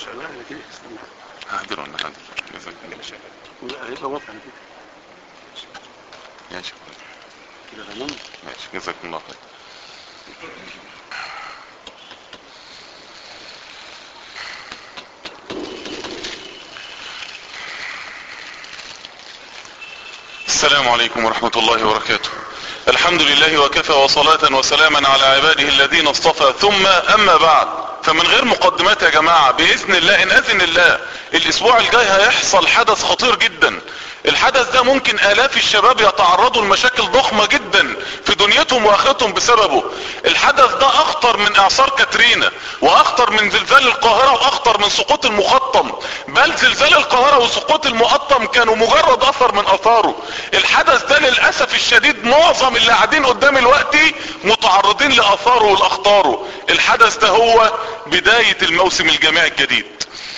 شغال على كده استنى حاضر وانا حاضر جزاك الله خير. لا هيبقى واضح على كده ماشي كده تمام ماشي جزاك الله خير السلام عليكم ورحمة الله وبركاته الحمد لله وكفى وصلاة وسلاما على عباده الذين اصطفى ثم اما بعد فمن غير مقدمات يا جماعة باذن الله ان اذن الله الاسبوع الجاي هيحصل حدث خطير جدا الحدث ده ممكن الاف الشباب يتعرضوا لمشاكل ضخمة جدا في دنيتهم واخرتهم بسببه الحدث ده اخطر من اعصار كاترينا واخطر من زلزال القاهرة واخطر من سقوط المخطم بل زلزال القاهرة وسقوط المقطم كانوا مجرد اثر من اثاره الحدث ده للاسف الشديد معظم اللي قاعدين قدام الوقت متعرضين لاثاره والاخطاره الحدث ده هو بداية الموسم الجامعي الجديد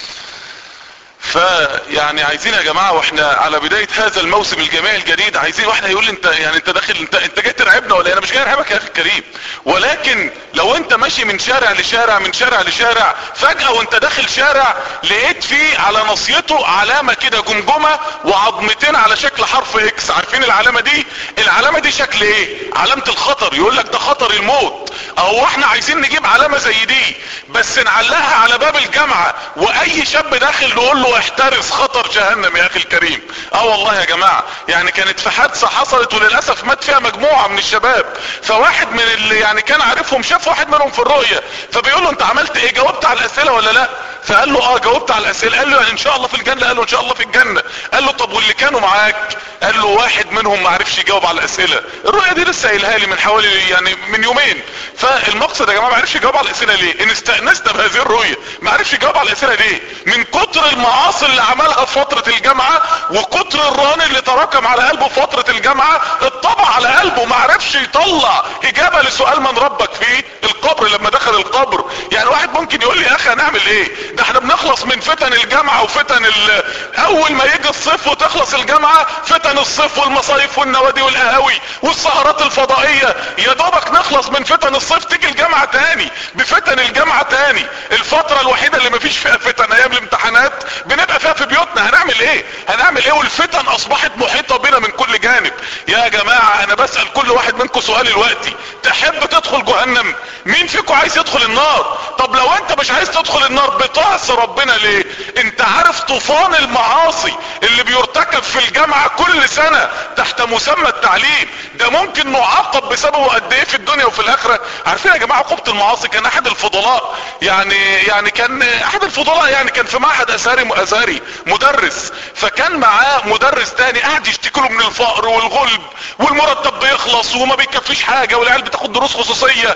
فيعني عايزين يا جماعة واحنا على بداية هذا الموسم الجامعي الجديد عايزين واحنا يقول لي انت يعني انت داخل انت انت جاي ترعبنا ولا إيه؟ انا مش جاي ارعبك يا اخي الكريم ولكن لو انت ماشي من شارع لشارع من شارع لشارع فجأة وانت داخل شارع لقيت فيه على نصيته علامة كده جمجمة وعظمتين على شكل حرف اكس عارفين العلامة دي العلامة دي شكل ايه علامة الخطر يقول لك ده خطر الموت او احنا عايزين نجيب علامة زي دي بس نعلقها على باب الجامعة واي شاب داخل نقول له احترس خطر جهنم يا اخي الكريم اه والله يا جماعة يعني كانت في حادثة حصلت وللاسف مات فيها مجموعة من الشباب فواحد من اللي يعني كان عارفهم شاف واحد منهم في الرؤية فبيقول له انت عملت ايه جاوبت على الاسئلة ولا لا فقال له اه جاوبت على الاسئلة قال له يعني ان شاء الله في الجنة قال له ان شاء الله في الجنة قال له طب واللي كانوا معاك قال له واحد منهم ما عرفش يجاوب على الاسئلة الرؤية دي لسه قايلها لي من حوالي يعني من يومين فالمقصد يا جماعة ما عرفش يجاوب على الاسئلة ليه ان استأنست بهذه الرؤية ما عرفش يجاوب على الاسئلة ليه من كتر المعاصي اللي عملها في فترة الجامعة وكتر الران اللي تراكم على قلبه في فترة الجامعة اتطبع على قلبه ما عرفش يطلع اجابة لسؤال من ربك في القبر لما دخل القبر يعني واحد ممكن يقول لي يا اخي هنعمل ايه ده احنا بنخلص من فتن الجامعة وفتن ال... اول ما يجي الصيف وتخلص الجامعة فتن الصيف والمصايف والنوادي والقهاوي والسهرات الفضائية يا دوبك نخلص من فتن الصيف تيجي الجامعة تاني بفتن الجامعة تاني الفترة الوحيدة اللي مفيش فيها فتن ايام الامتحانات بنبقى فيها في بيوتنا هنعمل ايه هنعمل ايه والفتن اصبحت محيطة بنا من كل جانب يا جماعة انا بسأل كل واحد منكم سؤال دلوقتي تحب تدخل جهنم مين فيكم عايز يدخل النار طب لو انت مش عايز تدخل النار بتعصي ربنا ليه انت عارف طوفان المعاصي اللي بيرتكب في الجامعة كل سنة تحت مسمى التعليم ده ممكن نعاقب بسببه قد ايه في الدنيا وفي الاخرة عارفين يا جماعة عقوبة المعاصي كان احد الفضلاء يعني يعني كان احد الفضلاء يعني كان في معهد اثاري ازهري مدرس فكان معاه مدرس تاني قاعد يشتكي له من الفقر والغلب والمرتب بيخلص وما بيكفيش حاجة والعيال بتاخد دروس خصوصية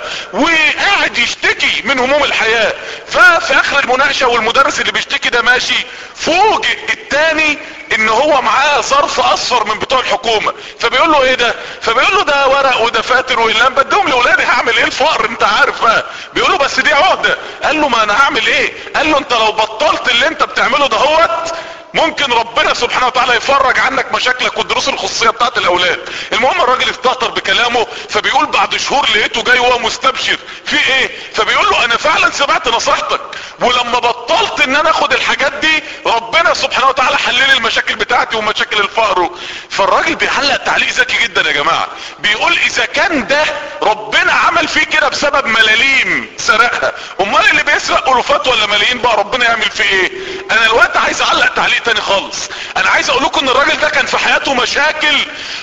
وقاعد يشتكي من هموم الحياة ففي اخر المناقشة والمدرس اللي بيشتكي ده ماشي فوجئ التاني ان هو معاه ظرف اصفر من بتوع الحكومة فبيقول له ايه ده فبيقول له ده ورق ودفاتر واقلام بديهم لاولادي هعمل ايه الفقر انت عارف بقى بيقول له بس دي عهدة قال له ما انا هعمل ايه قال له انت لو بطلت اللي انت بتعمله دهوت ممكن ربنا سبحانه وتعالى يفرج عنك مشاكلك والدروس الخصوصية بتاعت الاولاد المهم الراجل استهتر بكلامه فبيقول بعد شهور لقيته جاي وهو مستبشر في ايه فبيقول له انا فعلا سمعت نصيحتك ولما بطلت ان انا اخد الحاجات دي ربنا سبحانه وتعالى حل لي المشاكل بتاعتي ومشاكل الفقر فالراجل بيعلق تعليق ذكي جدا يا جماعة بيقول اذا كان ده ربنا عمل فيه كده بسبب ملاليم سرقها امال اللي بيسرق الوفات ولا ملايين بقى ربنا يعمل فيه ايه انا الوقت عايز اعلق تعليق تاني خالص انا عايز اقول لكم ان الراجل ده كان في حياته مشاكل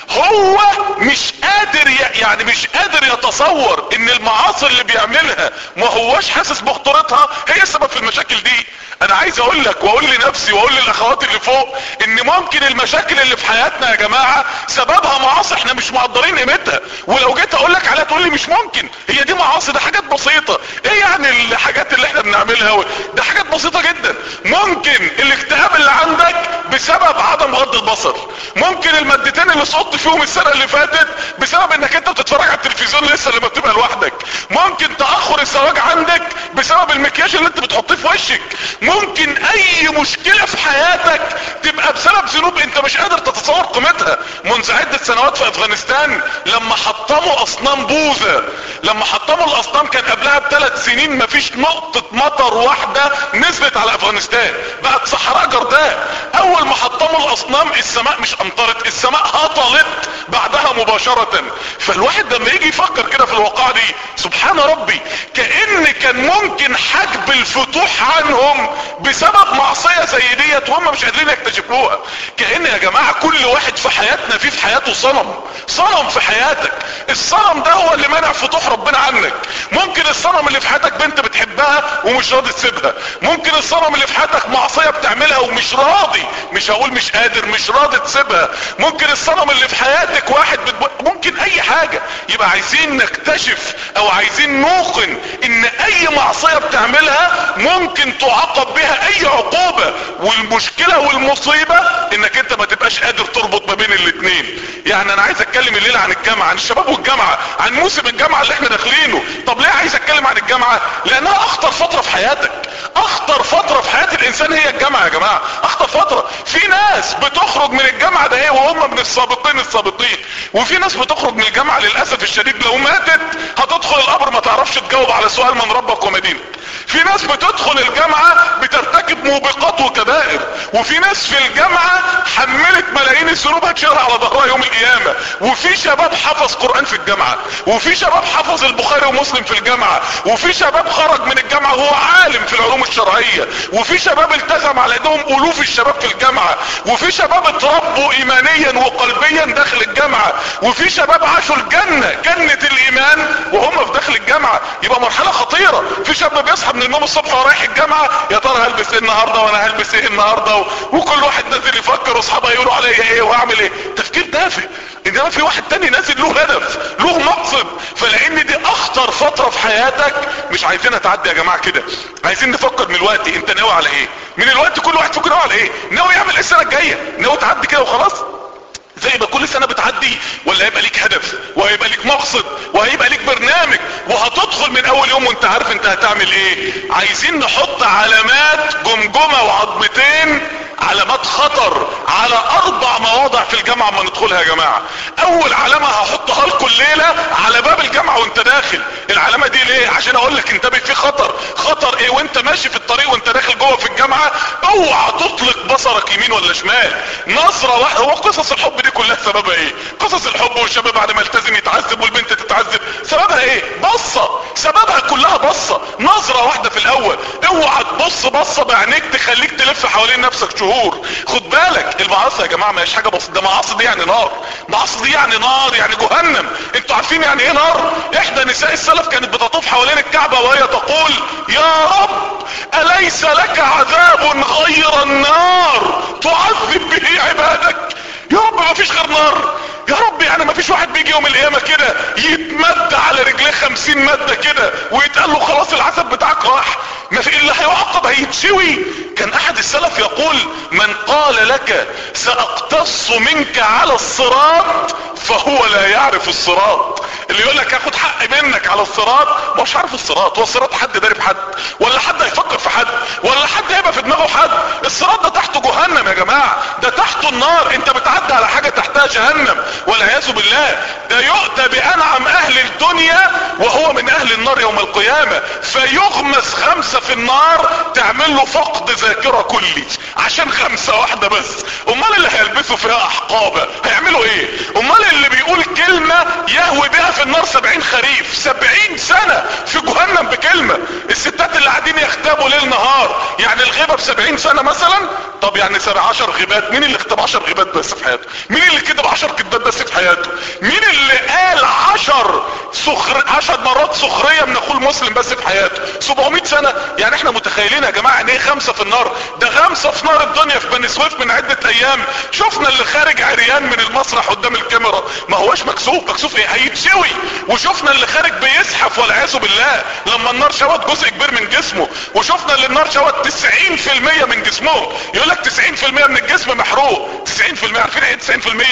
هو مش قادر ي... يعني مش قادر يتصور ان المعاصي اللي بيعملها ما هوش حاسس بخطورتها هي السبب في المشاكل دي انا عايز اقول لك واقول لنفسي واقول للاخوات اللي فوق ان ممكن المشاكل اللي في حياتنا يا جماعة سببها معاصي احنا مش مقدرين قيمتها ولو جيت اقول لك عليها تقول لي مش ممكن هي دي معاصي ده حاجات بسيطة ايه يعني الحاجات اللي احنا بنعملها و... ده حاجات بسيطة جدا ممكن الاكتئاب اللي عندك بسبب عدم غض البصر ممكن المادتين اللي سقطت فيهم السنة اللي فاتت بسبب انك انت بتتفرج على التلفزيون لسه لما بتبقى لوحدك ممكن تأخر تأخر الزواج عندك بسبب المكياج اللي انت بتحطيه في وشك ممكن اي مشكلة في حياتك تبقى بسبب ذنوب انت مش قادر تتصور قيمتها منذ عدة سنوات في افغانستان لما حطموا اصنام بوذا لما حطموا الاصنام كان قبلها بثلاث سنين مفيش نقطة مطر واحدة نزلت على افغانستان بقت صحراء جرداء اول ما حطموا الاصنام السماء مش امطرت السماء هطلت بعدها مباشرة فالواحد لما يجي يفكر كده في الواقعة دي سبحان ربي كأن كان ممكن حجب الفتوح عنهم بسبب معصية زي ديت وهم مش قادرين يكتشفوها كأن يا جماعة كل واحد في حياتنا فيه في حياته صنم صنم في حياتك الصنم ده هو اللي منع فتوح ربنا عنك ممكن الصنم اللي في حياتك بنت بتحبها ومش راضي تسيبها ممكن الصنم اللي في حياتك معصية بتعملها ومش راضي مش هقول مش قادر مش راضي تسيبها ممكن الصنم اللي في حياتك واحد بتب... ممكن اي حاجة يبقى عايزين نكتشف او عايزين نوقن ان اي معصية بتعملها ممكن تعاقب بها اي عقوبة والمشكلة والمصيبة انك انت ما تبقاش قادر تربط ما بين الاتنين يعني انا عايز اتكلم الليلة عن الجامعة عن الشباب والجامعة عن موسم الجامعة اللي احنا داخلينه طب ليه عايز اتكلم عن الجامعة لانها اخطر فترة في حياتك اخطر فترة في حياة الانسان هي الجامعة يا جماعة اخطر فترة في ناس بتخرج من الجامعة ده هي وهم من السابقين السابقين وفي ناس بتخرج من الجامعة للاسف الشديد لو ماتت هتدخل القبر ما تعرفش تجاوب على سؤال من ربك ومدينك في ناس بتدخل الجامعة بترتكب موبقات وكبائر وفي ناس في الجامعة حملت ملايين الذنوب هتشيلها على ظهرها يوم القيامة وفي شباب حفظ قرآن في الجامعة وفي شباب حفظ البخاري ومسلم في الجامعة وفي شباب خرج من الجامعة وهو عالم في العلوم الشرعية وفي شباب التزم على ايدهم الوف الشباب في الجامعة وفي شباب اتربوا ايمانيا وقلبيا داخل الجامعة وفي شباب عاشوا الجنة جنة الايمان وهم في داخل الجامعة يبقى مرحلة خطيرة في شاب بيصحى من النوم الصبح ورايح الجامعة يا ترى هلبس ايه النهاردة وانا هلبس ايه النهاردة و... وكل واحد نازل يفكر واصحابه يقولوا عليا ايه وهعمل ايه تفكير تافه انما في واحد تاني نازل له هدف له مقصد فلان دي اخطر فترة في حياتك مش عايزينها تعدي يا جماعة كده عايزين نفكر من الوقت انت ناوي على ايه من الوقت كل واحد فيكم ناوي على ايه ناوي يعمل ايه السنة الجاية ناوي تعدي كده وخلاص زي ما كل سنة بتعدي ولا هيبقى ليك هدف وهيبقى ليك مقصد وهيبقى ليك برنامج وهتدخل من اول يوم وانت عارف انت هتعمل ايه عايزين نحط علامات جمجمة وعظمتين علامات خطر على اربع مواضع في الجامعة اما ندخلها يا جماعة اول علامة هحطها لكم الليلة على باب الجامعة وانت داخل العلامة دي ليه عشان اقول لك انتبه في خطر خطر ايه وانت ماشي في الطريق وانت داخل جوه في الجامعة اوعى تطلق بصرك يمين ولا شمال نظرة واحدة هو قصص الحب دي كلها سببها ايه قصص الحب والشاب بعد ما التزم يتعذب والبنت تتعذب سببها ايه بصة سببها كلها بصة نظرة واحدة في الاول اوعى تبص بصة بعينيك تخليك تلف حوالين نفسك شهور خد بالك المعاصي يا جماعة ما هيش حاجة بسيطة ده معاصي دي يعني نار معاصي دي يعني نار يعني جهنم انتوا عارفين يعني ايه نار احدى نساء السلف كانت بتطوف حوالين الكعبة وهي تقول يا رب اليس لك عذاب غير النار تعذب به عبادك يا رب ما فيش غير نار يا رب يعني ما فيش واحد بيجي يوم القيامة كده يتمد على رجليه خمسين مادة كده ويتقال له خلاص العذاب بتاعك راح ما في اللي هيعاقب هيتشوي كان احد السلف يقول من قال لك ساقتص منك على الصراط فهو لا يعرف الصراط اللي يقول لك هاخد حق منك على الصراط مش عارف الصراط هو الصراط حد داري حد ولا حد هيفكر في حد ولا حد هيبقى في دماغه حد الصراط ده تحته جهنم يا جماعة ده تحته النار انت بتعدي على حاجة تحتها جهنم والعياذ بالله ده يؤتى بانعم اهل الدنيا وهو من اهل النار يوم القيامة فيغمس خمسة في النار تعمل له فقد ذاكرة كلي عشان خمسة واحدة بس امال اللي هيلبسوا فيها احقابة هيعملوا ايه امال اللي بيقول كلمة يهوي بها في النار سبعين خريف سبعين سنة في جهنم بكلمة الستات اللي قاعدين يختبوا ليل نهار يعني الغيبة بسبعين سنة مثلا طب يعني سبع عشر غيبات مين اللي اختب عشر غيبات بس في حياته مين اللي كتب عشر كتبات بس في حياته مين اللي قال عشر سخر عشر مرات سخرية من اخوه المسلم بس في حياته 700 سنة يعني احنا متخيلين يا جماعة ان ايه خمسة في النار ده خمسة في نار الدنيا في بني سويف من عدة ايام شفنا اللي خارج عريان من المسرح قدام الكاميرا ما هوش مكسوف مكسوف ايه هيتشوي وشفنا اللي خارج بيزحف والعياذ بالله لما النار شوت جزء كبير من جسمه وشفنا اللي النار شوت 90% من جسمه يقول لك 90% من الجسم محروق 90% عارفين ايه 90%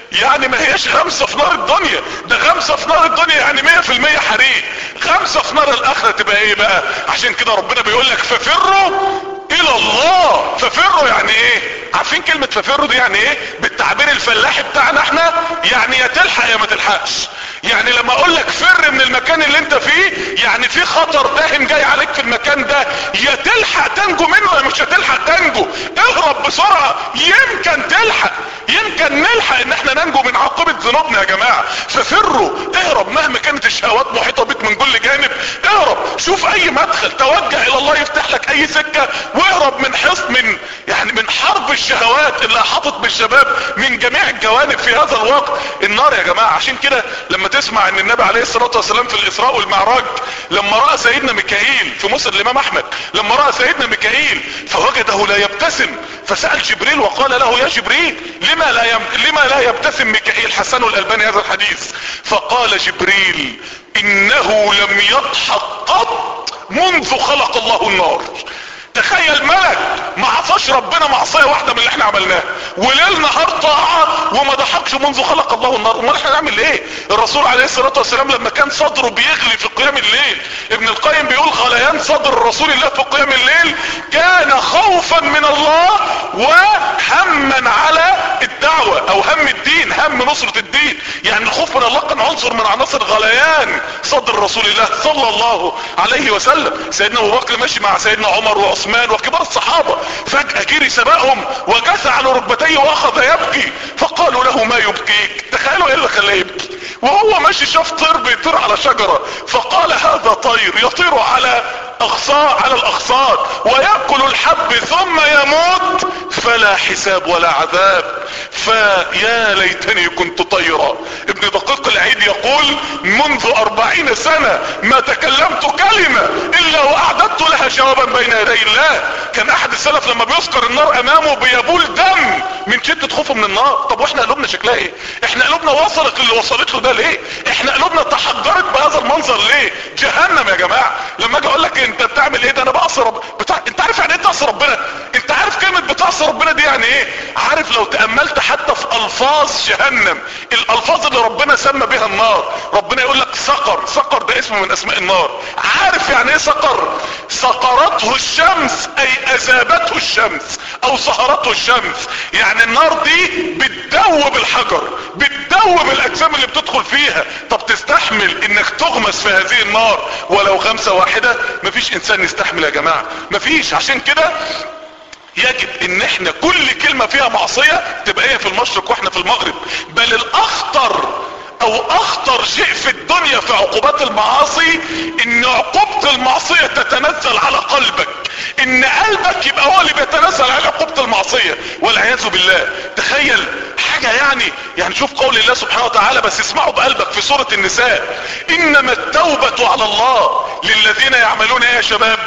يعني ما هيش غمسة في نار الدنيا ده غمسة في نار الدنيا يعني مية في المية حريق غمسة في نار الاخرة تبقى ايه بقى عشان كده ربنا بيقول لك ففروا الى الله ففروا يعني ايه عارفين كلمة ففروا دي يعني ايه بالتعبير الفلاحي بتاعنا احنا يعني يا تلحق يا ما تلحقش يعني لما اقول لك فر من المكان اللي انت فيه يعني في خطر داهم جاي عليك في المكان ده يا تلحق تنجو منه يا مش هتلحق تنجو اهرب بسرعة يمكن تلحق يمكن نلحق ان احنا ننجو من عاقبة ذنوبنا يا جماعة ففروا اهرب مهما كانت الشهوات محيطة بك من كل جانب اهرب شوف اي مدخل توجه الى الله يفتح لك اي سكة واهرب من حصن من يعني من حرب الشهوات اللي احاطت بالشباب من جميع الجوانب في هذا الوقت النار يا جماعة عشان كده لما تسمع ان النبي عليه الصلاة والسلام في الاسراء والمعراج لما رأى سيدنا ميكائيل في مسند الامام احمد لما رأى سيدنا ميكائيل فوجده لا يبتسم فسأل جبريل وقال له يا جبريل لما لا يم... لما لا يبتسم ميكائيل حسن الالباني هذا الحديث فقال جبريل انه لم يضحك قط منذ خلق الله النار تخيل ملك ما عصاش ربنا معصية واحدة من اللي احنا عملناها وليل نهار طاعة وما ضحكش منذ خلق الله النار امال احنا نعمل ايه الرسول عليه الصلاة والسلام لما كان صدره بيغلي في قيام الليل ابن القيم بيقول غليان صدر رسول الله في قيام الليل كان خوفا من الله وهما على الدعوة او هم الدين هم نصرة الدين يعني الخوف من الله كان عنصر من عناصر غليان صدر رسول الله صلى الله عليه وسلم سيدنا ابو بكر ماشي مع سيدنا عمر وعثمان وكبار الصحابة فجأة جري سبقهم وجث على ركبتيه واخذ يبكي فقالوا له ما يبكيك تخيلوا ايه اللي خلاه يبكي وهو ماشي شاف طير بيطير على شجرة فقال هذا طير يطير على اغصان على الاغصان ويأكل الحب ثم يموت فلا حساب ولا عذاب فيا ليتني كنت طيرا ابن دقيق العيد يقول منذ اربعين سنة ما تكلمت كلمة الا واعددت لها جوابا بين يدي الله كان احد السلف لما بيذكر النار امامه بيبول دم من شدة خوفه من النار طب واحنا قلوبنا شكلها ايه احنا قلوبنا وصلت اللي وصلت له ده ليه احنا قلوبنا تحجرت بهذا المنظر ليه جهنم يا جماعة لما اجي اقول لك انت بتعمل ايه ده انا بعصي رب بتاع... انت عارف يعني ايه تعصي ربنا انت عارف كلمة بتعصي ربنا دي يعني ايه عارف لو تأملت حتى في الفاظ جهنم الالفاظ اللي ربنا سمى بها النار ربنا يقول لك سقر سقر ده اسم من اسماء النار عارف يعني ايه سقر سقرته الشمس اي اذابته الشمس او سهرته الشمس يعني النار دي بتدوب الحجر بتدوب الاجسام اللي بتدخل فيها طب تستحمل انك تغمس في هذه النار ولو غمسة واحدة مفيش انسان يستحمل يا جماعة مفيش عشان كده يجب ان احنا كل كلمة فيها معصية تبقى هي في المشرق واحنا في المغرب بل الاخطر او اخطر شيء في الدنيا في عقوبات المعاصي ان عقوبة المعصية تتنزل على قلبك ان قلبك يبقى هو اللي بيتنزل على عقوبة المعصية والعياذ بالله تخيل حاجة يعني يعني شوف قول الله سبحانه وتعالى بس اسمعوا بقلبك في سورة النساء انما التوبة على الله للذين يعملون ايه يا شباب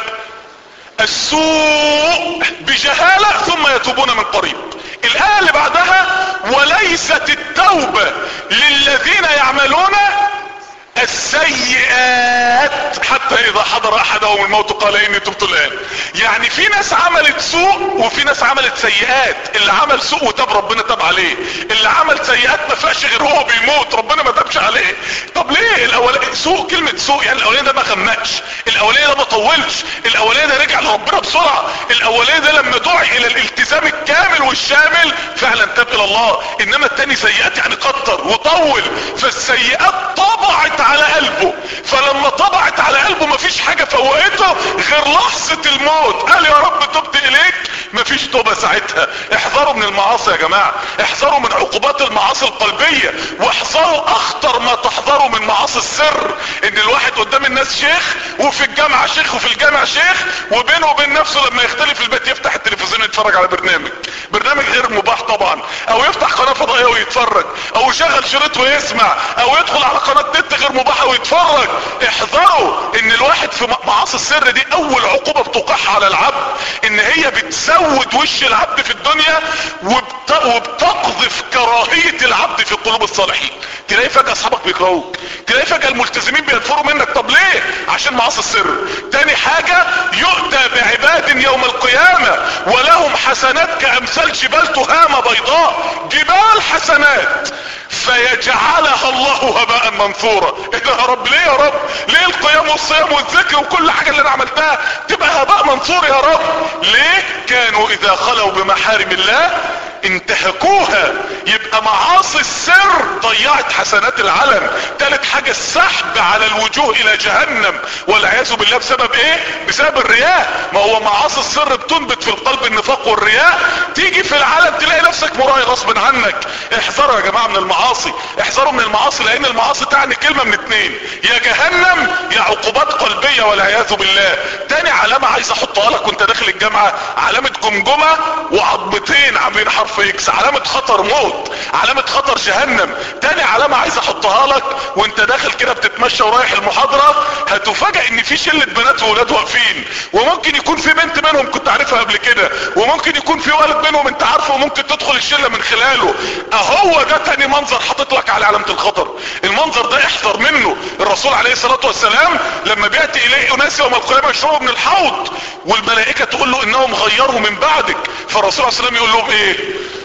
السوء بجهالة ثم يتوبون من قريب الآية اللي بعدها وليست التوبة للذين يعملون السيئات حتى اذا حضر احدهم الموت قال اني تبت الان يعني في ناس عملت سوء وفي ناس عملت سيئات اللي عمل سوء وتاب ربنا تاب عليه اللي عمل سيئات ما فيهاش غير هو بيموت ربنا ما تابش عليه طب ليه الاول سوء كلمة سوء يعني الاولاني ده ما غمقش الاولاني ده ما طولش الاولاني ده رجع لربنا بسرعة الاولاني ده لما دعي الى الالتزام الكامل والشامل فعلا تاب الى الله انما التاني سيئات يعني كتر وطول فالسيئات طبعت على قلبه فلما طبعت على قلبه مفيش حاجة فوقته غير لحظة الموت قال يا رب تبت اليك مفيش توبة ساعتها احذروا من المعاصي يا جماعة احذروا من عقوبات المعاصي القلبية واحذروا اخطر ما تحذروا من معاصي السر ان الواحد قدام الناس شيخ وفي الجامعة شيخ وفي الجامعة شيخ وبينه وبين نفسه لما يختلف البيت يفتح التلفزيون يتفرج على برنامج برنامج غير مباح طبعا او يفتح قناة فضائية ويتفرج او يشغل شريط ويسمع او يدخل على قناة نت غير مباحة ويتفرج احذروا ان الواحد في معاصي السر دي اول عقوبة بتوقعها على العبد ان هي بتسود وش العبد في الدنيا وبت... وبتقذف كراهية العبد في قلوب الصالحين تلاقي فجأة اصحابك بيكرهوك تلاقي فجأة الملتزمين بينفروا منك طب ليه عشان معاصي السر تاني حاجة يؤتى بعباد يوم القيامة ولهم حسنات كامثال جبال تهامة بيضاء جبال حسنات فيجعلها الله هباء منثورا ايه ده يا رب ليه يا رب ليه القيام والصيام والذكر وكل حاجة اللي انا عملتها تبقى هباء منثور يا رب ليه كانوا اذا خلوا بمحارم الله انتهكوها يبقى معاصي السر ضيعت حسنات العلن تالت حاجة السحب على الوجوه الى جهنم والعياذ بالله بسبب ايه بسبب الرياء ما هو معاصي السر بتنبت في القلب النفاق والرياء تيجي في العلن تلاقي نفسك مراي غصب عنك احذروا يا جماعة من المعاصي احذروا من المعاصي لان المعاصي تعني كلمة من اتنين يا جهنم يا عقوبات قلبية والعياذ بالله تاني علامة عايز احطها لك وانت داخل الجامعة علامة جمجمة وعضمتين عاملين حرف اكس علامة خطر موت علامة خطر جهنم تاني علامة عايز احطها لك وانت داخل كده بتتمشى ورايح المحاضرة هتفاجئ ان في شلة بنات وولاد واقفين وممكن يكون في بنت منهم كنت عارفها قبل كده وممكن يكون في ولد منهم انت عارفه وممكن تدخل الشلة من خلاله اهو ده تاني منظر حاطط لك على علامة الخطر المنظر ده احذر منه الرسول عليه الصلاة والسلام لما بيأتي اليه اناس يوم القيامة يشربوا من الحوض والملائكة تقول له انهم غيروا من بعدك فالرسول عليه الصلاة والسلام يقول لهم ايه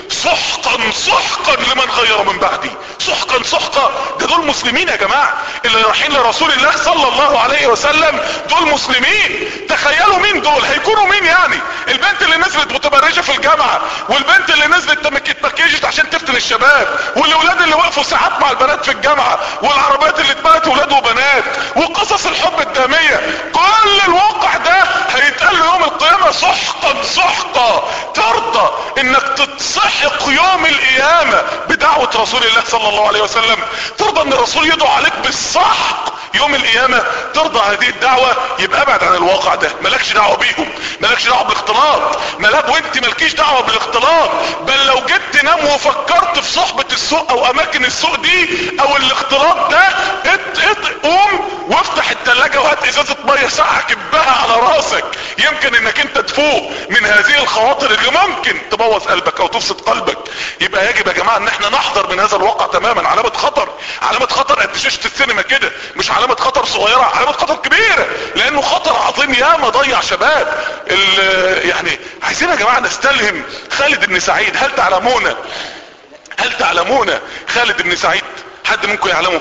سحقا سحقا لمن غير من بعدي سحقا سحقا ده دول مسلمين يا جماعة اللي رايحين لرسول الله صلى الله عليه وسلم دول مسلمين تخيلوا مين دول هيكونوا مين يعني البنت اللي نزلت متبرجة في الجامعة والبنت اللي نزلت اتمكيجت عشان تفتن الشباب والاولاد اللي وقفوا ساعات مع البنات في الجامعة والعربيات اللي اتبنت ولاد وبنات وقصص الحب الدامية كل الواقع ده هيتقال له يوم القيامة سحقا سحقا ترضى انك تتسحق يوم القيامة بدعوة رسول الله صلى الله عليه وسلم ترضى ان الرسول يدعو عليك بالسحق يوم القيامة ترضى هذه الدعوة يبقى ابعد عن الواقع ده مالكش دعوة بيهم مالكش دعوة بالاختلاط ملاك وانت مالكيش دعوة بالاختلاط بل لو جيت تنام وفكرت في صحبة السوق او اماكن السوق دي او الاختلاط ده ات ات قوم وافتح التلاجة وهات ازازة مية ساقعة كبها على راسك يمكن انك انت تفوق من هذه الخواطر اللي ممكن تبوظ قلبك او تفسد قلبك يبقى يجب يا جماعة ان احنا نحضر من هذا الواقع تماما علامة خطر علامة خطر قد شاشة السينما كده مش علامة خطر صغيرة علامة خطر كبيرة لانه خطر عظيم ياما ضيع شباب يعني عايزين يا جماعة نستلهم خالد بن سعيد هل تعلمون هل تعلمون خالد بن سعيد حد منكم يعلمه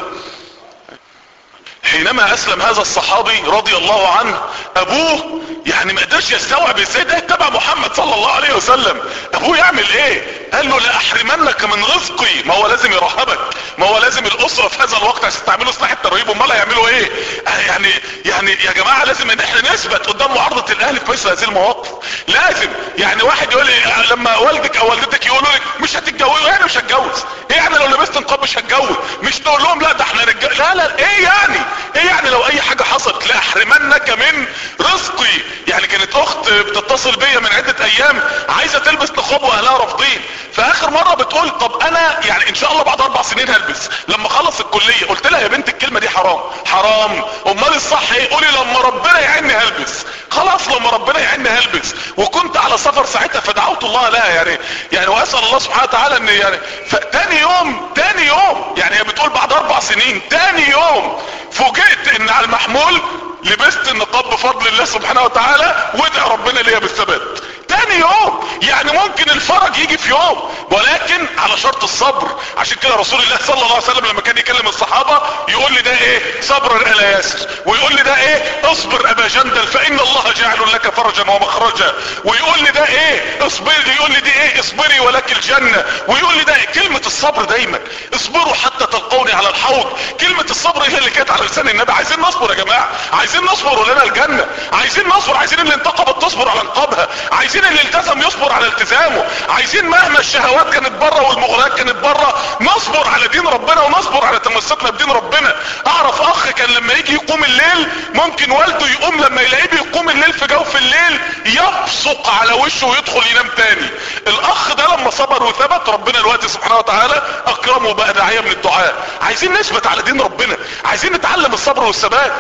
حينما اسلم هذا الصحابي رضي الله عنه ابوه يعني ما قدرش يستوعب ازاي ده يتبع محمد صلى الله عليه وسلم ابوه يعمل ايه قال له لا احرمنك من رزقي ما هو لازم يرهبك ما هو لازم الاسره في هذا الوقت عشان تعملوا سلاح الترهيب امال هيعملوا ايه يعني يعني يا جماعه لازم ان احنا نثبت قدام معارضه الاهل في مثل هذه المواقف لازم يعني واحد يقول لي لما والدك او والدتك يقولوا لك مش هتتجوزوا يعني مش هتجوز ايه يعني لو لبست نقاب مش هتجوز مش تقول لهم لا ده احنا رجال لا لا ايه يعني ايه يعني لو اي حاجة حصلت لا احرمنك من رزقي يعني كانت اخت بتتصل بيا من عدة ايام عايزة تلبس نقاب واهلها رافضين فاخر مرة بتقول طب انا يعني ان شاء الله بعد اربع سنين هلبس لما خلص الكلية قلت لها يا بنت الكلمة دي حرام حرام امال الصح ايه قولي لما ربنا يعيني هلبس خلاص لما ربنا يعيني هلبس وكنت على سفر ساعتها فدعوت الله لها يعني يعني واسال الله سبحانه وتعالى ان يعني فتاني يوم تاني يوم يعني هي بتقول بعد اربع سنين تاني يوم فوجئت ان على المحمول لبست النقاب بفضل الله سبحانه وتعالى وادعي ربنا ليا بالثبات تاني يوم يعني ممكن الفرج يجي في يوم ولكن على شرط الصبر عشان كده رسول الله صلى الله عليه وسلم لما كان يكلم الصحابة يقول لي ده ايه صبر ال ياسر ويقول لي ده ايه اصبر ابا جندل فان الله جاعل لك فرجا ومخرجا ويقول لي ده ايه اصبري يقول لي دي ايه اصبري ولك الجنة ويقول لي ده إيه؟ كلمة الصبر دايما اصبروا حتى تلقوني على الحوض كلمة الصبر هي اللي كانت على لسان النبي عايزين نصبر يا جماعة عايزين نصبر ولنا الجنة عايزين نصبر عايزين اللي انتقبت تصبر على انقابها عايزين اللي التزم يصبر على التزامه عايزين مهما الشهوات كانت بره والمغريات كانت بره نصبر على دين ربنا ونصبر على تمسكنا بدين ربنا اعرف اخ كان لما يجي يقوم الليل ممكن والده يقوم لما يلاقيه بيقوم الليل في جوف الليل يبصق على وشه ويدخل ينام تاني الاخ ده لما صبر وثبت ربنا الوقت سبحانه وتعالى اكرمه وبقى داعيه من الدعاء عايزين نثبت على دين ربنا عايزين نتعلم الصبر والثبات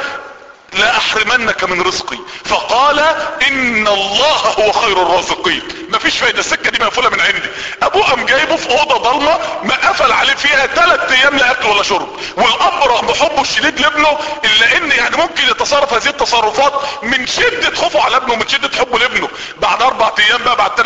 لا احرمنك من رزقي فقال ان الله هو خير الرازقين مفيش فايدة السكة دي مقفولة من عندي ابوه قام جايبه في اوضة ضلمة ما قفل عليه فيها ثلاث ايام لا اكل ولا شرب والاب رغم حبه الشديد لابنه الا ان يعني ممكن يتصرف هذه التصرفات من شدة خوفه على ابنه من شدة حبه لابنه بعد اربع ايام بقى بعد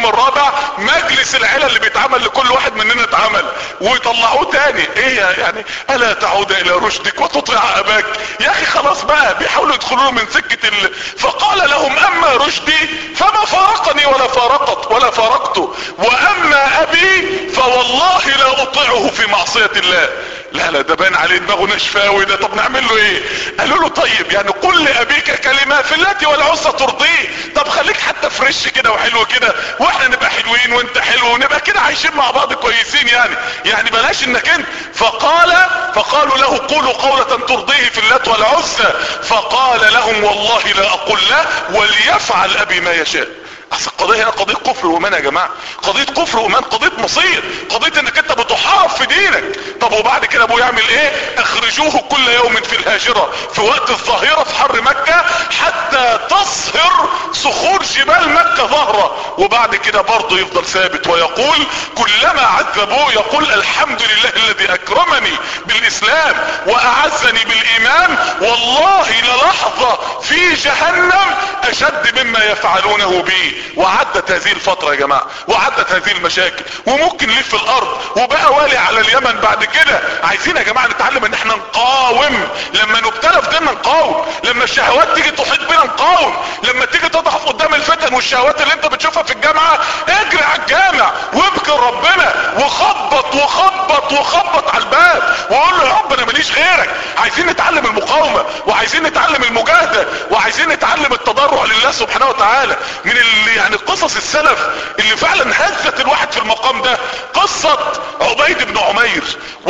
الرابع مجلس العيلة اللي بيتعمل لكل واحد مننا اتعمل ويطلعوه تاني ايه يعني الا تعود الى رشدك وتطيع اباك يا اخي خلاص بقى بيحاولوا يدخلوا من سكة ال... فقال لهم اما رشدي فما فارقني ولا فارقت ولا فارقته واما ابي فوالله لا اطيعه في معصية الله لا لا ده باين عليه دماغه نشفاوي ده طب نعمل له ايه قالوا له طيب يعني قل لابيك كلمة في التي والعزة ترضيه طب خليك حتى فريش كده وحلو كده واحنا نبقى حلوين وانت حلو ونبقى كده عايشين مع بعض كويسين يعني يعني بلاش انك انت فقال فقالوا له قولوا قولة ترضيه في اللات والعزة فقال لهم والله لا اقول له وليفعل ابي ما يشاء اصل القضية هنا قضية كفر وايمان يا جماعة قضية كفر وايمان قضية مصير قضية انك انت بتحارب في دينك طب وبعد كده ابوه يعمل ايه اخرجوه كل يوم في الهاجرة في وقت الظهيرة في حر مكة حتى تصهر صخور جبال مكة ظهرة وبعد كده برضه يفضل ثابت ويقول كلما عذبوه يقول الحمد لله الذي اكرمني بالاسلام واعزني بالايمان والله للحظة في جهنم اشد مما يفعلونه بي وعدت هذه الفترة يا جماعة وعدت هذه المشاكل وممكن ليه في الارض وبقى والي على اليمن بعد كده عايزين يا جماعة نتعلم ان احنا نقاوم لما نبتلى في ديننا نقاوم لما الشهوات تيجي تحيط بينا نقاوم لما تيجي تضعف قدام الفتن والشهوات اللي انت بتشوفها في الجامعة اجري على الجامع وابكي ربنا وخبط وخبط وخبط على الباب وقول له يا رب انا ماليش غيرك عايزين نتعلم المقاومة وعايزين نتعلم المجاهدة وعايزين نتعلم التضرع لله سبحانه وتعالى من اللي يعني قصص السلف اللي فعلا هزت الواحد في المقام ده قصة عبيد بن عمير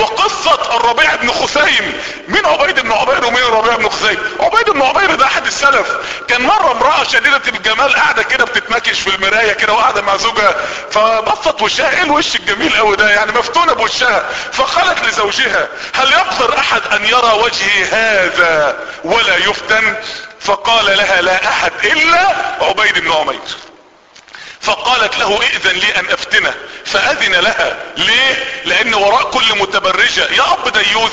وقصة الربيع بن خثيم مين عبيد بن عمير ومين الربيع بن خثيم عبيد بن عمير ده احد السلف كان مرة امرأة شديدة الجمال قاعدة كده بتتمكش في المراية كده وقاعدة مع زوجها فبصت وشها ايه الوش الجميل قوي ده يعني مفتونة بوشها فقالت لزوجها هل يقدر احد ان يرى وجهي هذا ولا يفتن فقال لها لا احد الا عبيد بن عمير فقالت له ائذن لي ان افتنه فاذن لها ليه لان وراء كل متبرجة يا اب ديوث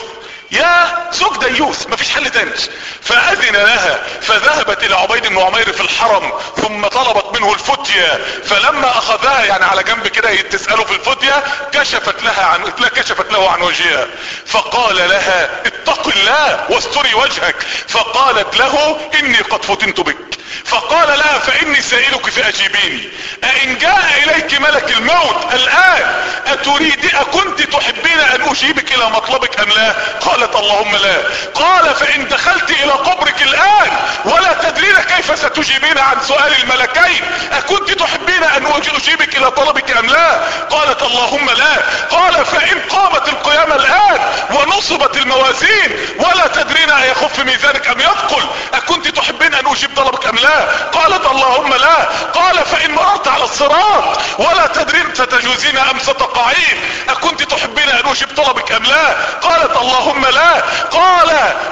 يا زوج ديوث مفيش حل تاني فاذن لها فذهبت الى عبيد بن عمير في الحرم ثم طلبت منه الفتية فلما اخذها يعني على جنب كده تسأله في الفتية كشفت لها عن لا كشفت له عن وجهها فقال لها اتق الله واستري وجهك فقالت له اني قد فتنت بك فقال لها فاني سائلك فاجيبيني ائن جاء اليك ملك الموت الان اتريد اكنت تحبين ان اجيبك الى مطلبك ام لا قالت اللهم لا قال فان دخلت الى قبرك الان ولا تدرين كيف ستجيبين عن سؤال الملكين اكنت تحبين ان اجيبك الى طلبك ام لا قالت اللهم لا قال فان قامت القيامة الان ونصبت الموازين ولا تدرين ايخف ميزانك ام يثقل اكنت تحبين ان اجيب طلبك ام لا قالت اللهم لا قال فان مررت على الصراط ولا تدرين ستجوزين ام ستقعين اكنت تحبين ان اجيب طلبك ام لا قالت اللهم لا قال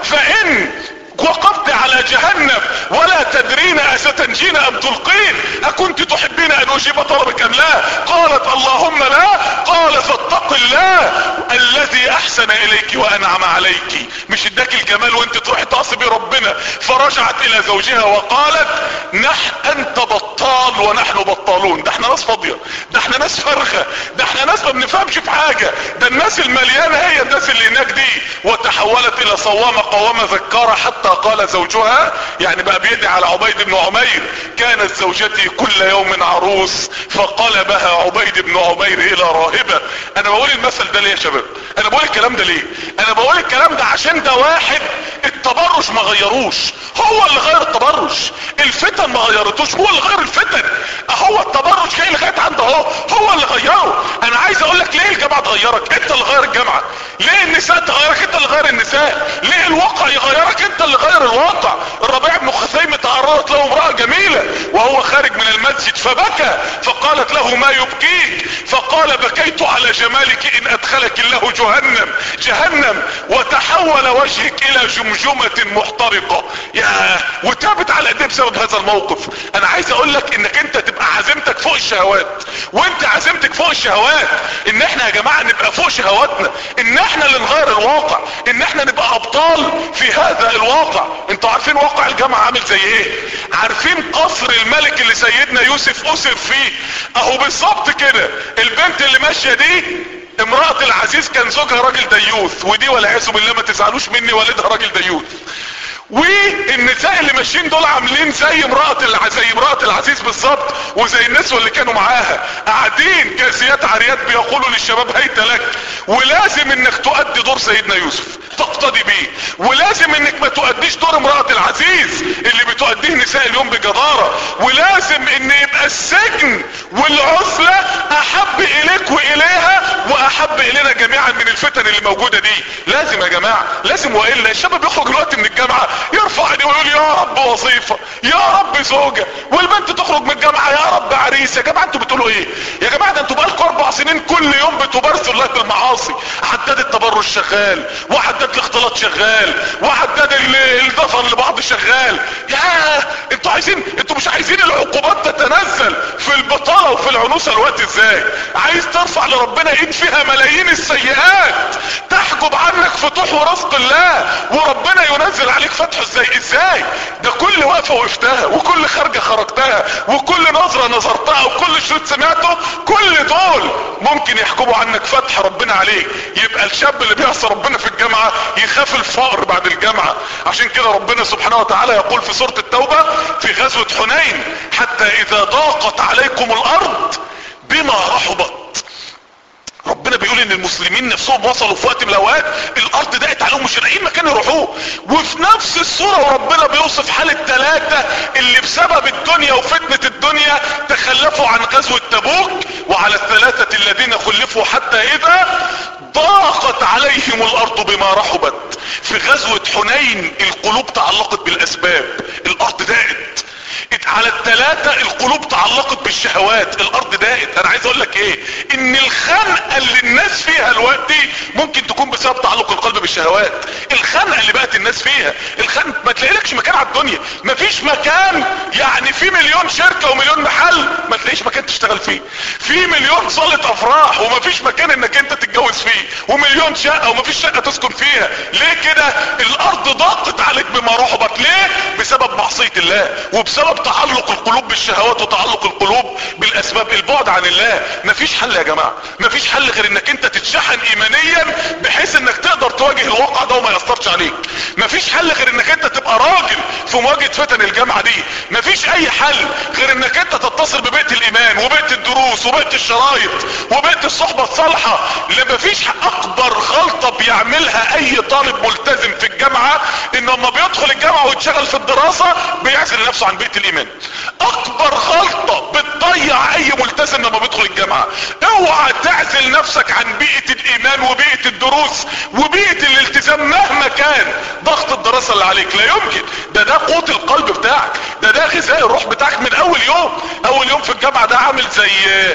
فان وقفت على جهنم ولا تدرين استنجين ام تلقين اكنت تحبين ان اجيب طلبك ام لا قالت اللهم لا قال فاتق الله الذي احسن اليك وانعم عليك مش اداك الجمال وانت تروح تعصبي ربنا فرجعت الى زوجها وقالت نحن انت بطال ونحن بطالون ده احنا ناس فاضية ده احنا ناس فرخة ده احنا ناس ما بنفهمش في حاجة ده الناس المليانة هي الناس اللي هناك دي وتحولت الى صوامة قوامة ذكارة حتى قال زوجها يعني بقى بيدعي على عبيد بن عمير كانت زوجتي كل يوم عروس فقلبها عبيد بن عمير الى راهبة انا بقول المثل ده ليه يا شباب انا بقول الكلام ده ليه انا بقول الكلام ده عشان ده واحد التبرج ما غيروش هو اللي غير التبرج الفتن ما غيرتوش هو اللي غير الفتن هو التبرج جاي لغايه عنده اهو هو اللي غيره انا عايز اقول لك ليه الجامعه تغيرك انت اللي غير الجامعه ليه النساء تغيرك انت اللي غير النساء ليه الواقع يغيرك انت اللي غير الواقع الربيع بن خثيمة تعرضت له امرأة جميلة وهو خارج من المسجد فبكى فقالت له ما يبكيك فقال بكيت على جمالك ان ادخلك الله جهنم جهنم وتحول وجهك الى جمجمة محترقة يا وتابت على ايديه بسبب هذا الموقف انا عايز اقول لك انك انت تبقى عزيمتك فوق الشهوات وانت عزيمتك فوق الشهوات ان احنا يا جماعة نبقى فوق شهواتنا ان احنا اللي نغير الواقع ان احنا نبقى ابطال في هذا الواقع انتوا عارفين واقع الجامعة عامل زي ايه عارفين قصر الملك اللي سيدنا يوسف اسر فيه اهو بالظبط كده البنت اللي ماشيه دي امرأة العزيز كان زوجها راجل ديوث ودي والعياذ بالله ما تزعلوش مني والدها راجل ديوث والنساء اللي ماشيين دول عاملين زي امرأة الع... زي امرأة العزيز بالظبط وزي النسوة اللي كانوا معاها قاعدين كاسيات عاريات بيقولوا للشباب هيت لك ولازم انك تؤدي دور سيدنا يوسف تقتدي بيه ولازم انك ما تؤديش دور امرأة العزيز اللي بتؤديه نساء اليوم بجدارة ولازم ان يبقى السجن والعزلة احب اليك واليها واحب الينا جميعا من الفتن اللي موجودة دي لازم يا جماعة لازم والا الشباب يخرج دلوقتي من الجامعة يرفع ايديه ويقول يا رب وظيفة يا رب زوجة والبنت تخرج من الجامعة يا رب عريس يا جماعة انتوا بتقولوا ايه يا جماعة ده انتوا بقالكم اربع سنين كل يوم بتبارزوا الله بالمعاصي عداد التبرج شغال وعداد الاختلاط شغال وعداد ال- الدفن لبعض شغال يا انتوا عايزين انتوا مش عايزين العقوبات تتنزل في البطالة وفي العنوسة الوقت ازاي عايز ترفع لربنا ايد فيها ملايين السيئات تحجب عنك فتوح ورزق الله وربنا ينزل عليك فتح ازاي ازاي ده كل وقفة وقفتها وكل خارجة خرجتها وكل نظرة نظرتها وكل شريط سمعته كل دول ممكن يحجبوا عنك فتح ربنا عليك يبقى الشاب اللي بيعصى ربنا في الجامعة يخاف الفقر بعد الجامعة عشان كده ربنا سبحانه وتعالى يقول في سورة التوبة في غزوة حنين حتى اذا ضاقت عليكم الارض بما رحبت ربنا بيقول ان المسلمين نفسهم وصلوا في وقت من الاوقات الارض ضاقت عليهم مش لاقيين مكان يروحوه وفي نفس الصورة وربنا بيوصف حال الثلاثة اللي بسبب الدنيا وفتنة الدنيا تخلفوا عن غزوة تبوك وعلى الثلاثة الذين خلفوا حتى اذا ضاقت عليهم الارض بما رحبت في غزوة حنين القلوب تعلقت بالاسباب الارض ضاقت على التلاتة القلوب تعلقت بالشهوات الارض ضاقت انا عايز اقول لك ايه ان الخنقة اللي الناس فيها دلوقتي ممكن تكون بسبب تعلق القلب بالشهوات الخنقة اللي بقت الناس فيها الخنقة ما تلاقيلكش مكان على الدنيا مفيش مكان يعني في مليون شركة ومليون محل ما تلاقيش مكان تشتغل فيه في مليون صالة افراح ومفيش مكان انك انت تتجوز فيه ومليون شقة ومفيش شقة تسكن فيها ليه كده الارض ضاقت عليك بما رحبت ليه بسبب معصية الله وبسبب تعلق القلوب بالشهوات وتعلق القلوب بالاسباب البعد عن الله مفيش حل يا جماعة مفيش حل غير انك انت تتشحن ايمانيا بحيث انك تقدر تواجه الواقع ده وما يأثرش عليك مفيش حل غير انك انت تبقى راجل في مواجهة فتن الجامعة دي مفيش اي حل غير انك انت تتصل ببيت الايمان وبيت الدروس وبيت الشرايط وبيت الصحبة الصالحة اللي مفيش اكبر غلطة بيعملها اي طالب ملتزم في الجامعة ان لما بيدخل الجامعة ويتشغل في الدراسة بيعزل نفسه عن بيت الايمان اكبر غلطة بتضيع اي ملتزم لما بيدخل الجامعة اوعى تعزل نفسك عن بيئة الايمان وبيئة الدروس وبيئة الالتزام مهما كان ضغط الدراسة اللي عليك لا يمكن ده ده قوت القلب بتاعك ده ده غذاء الروح بتاعك من اول يوم اول يوم في الجامعة ده عامل زي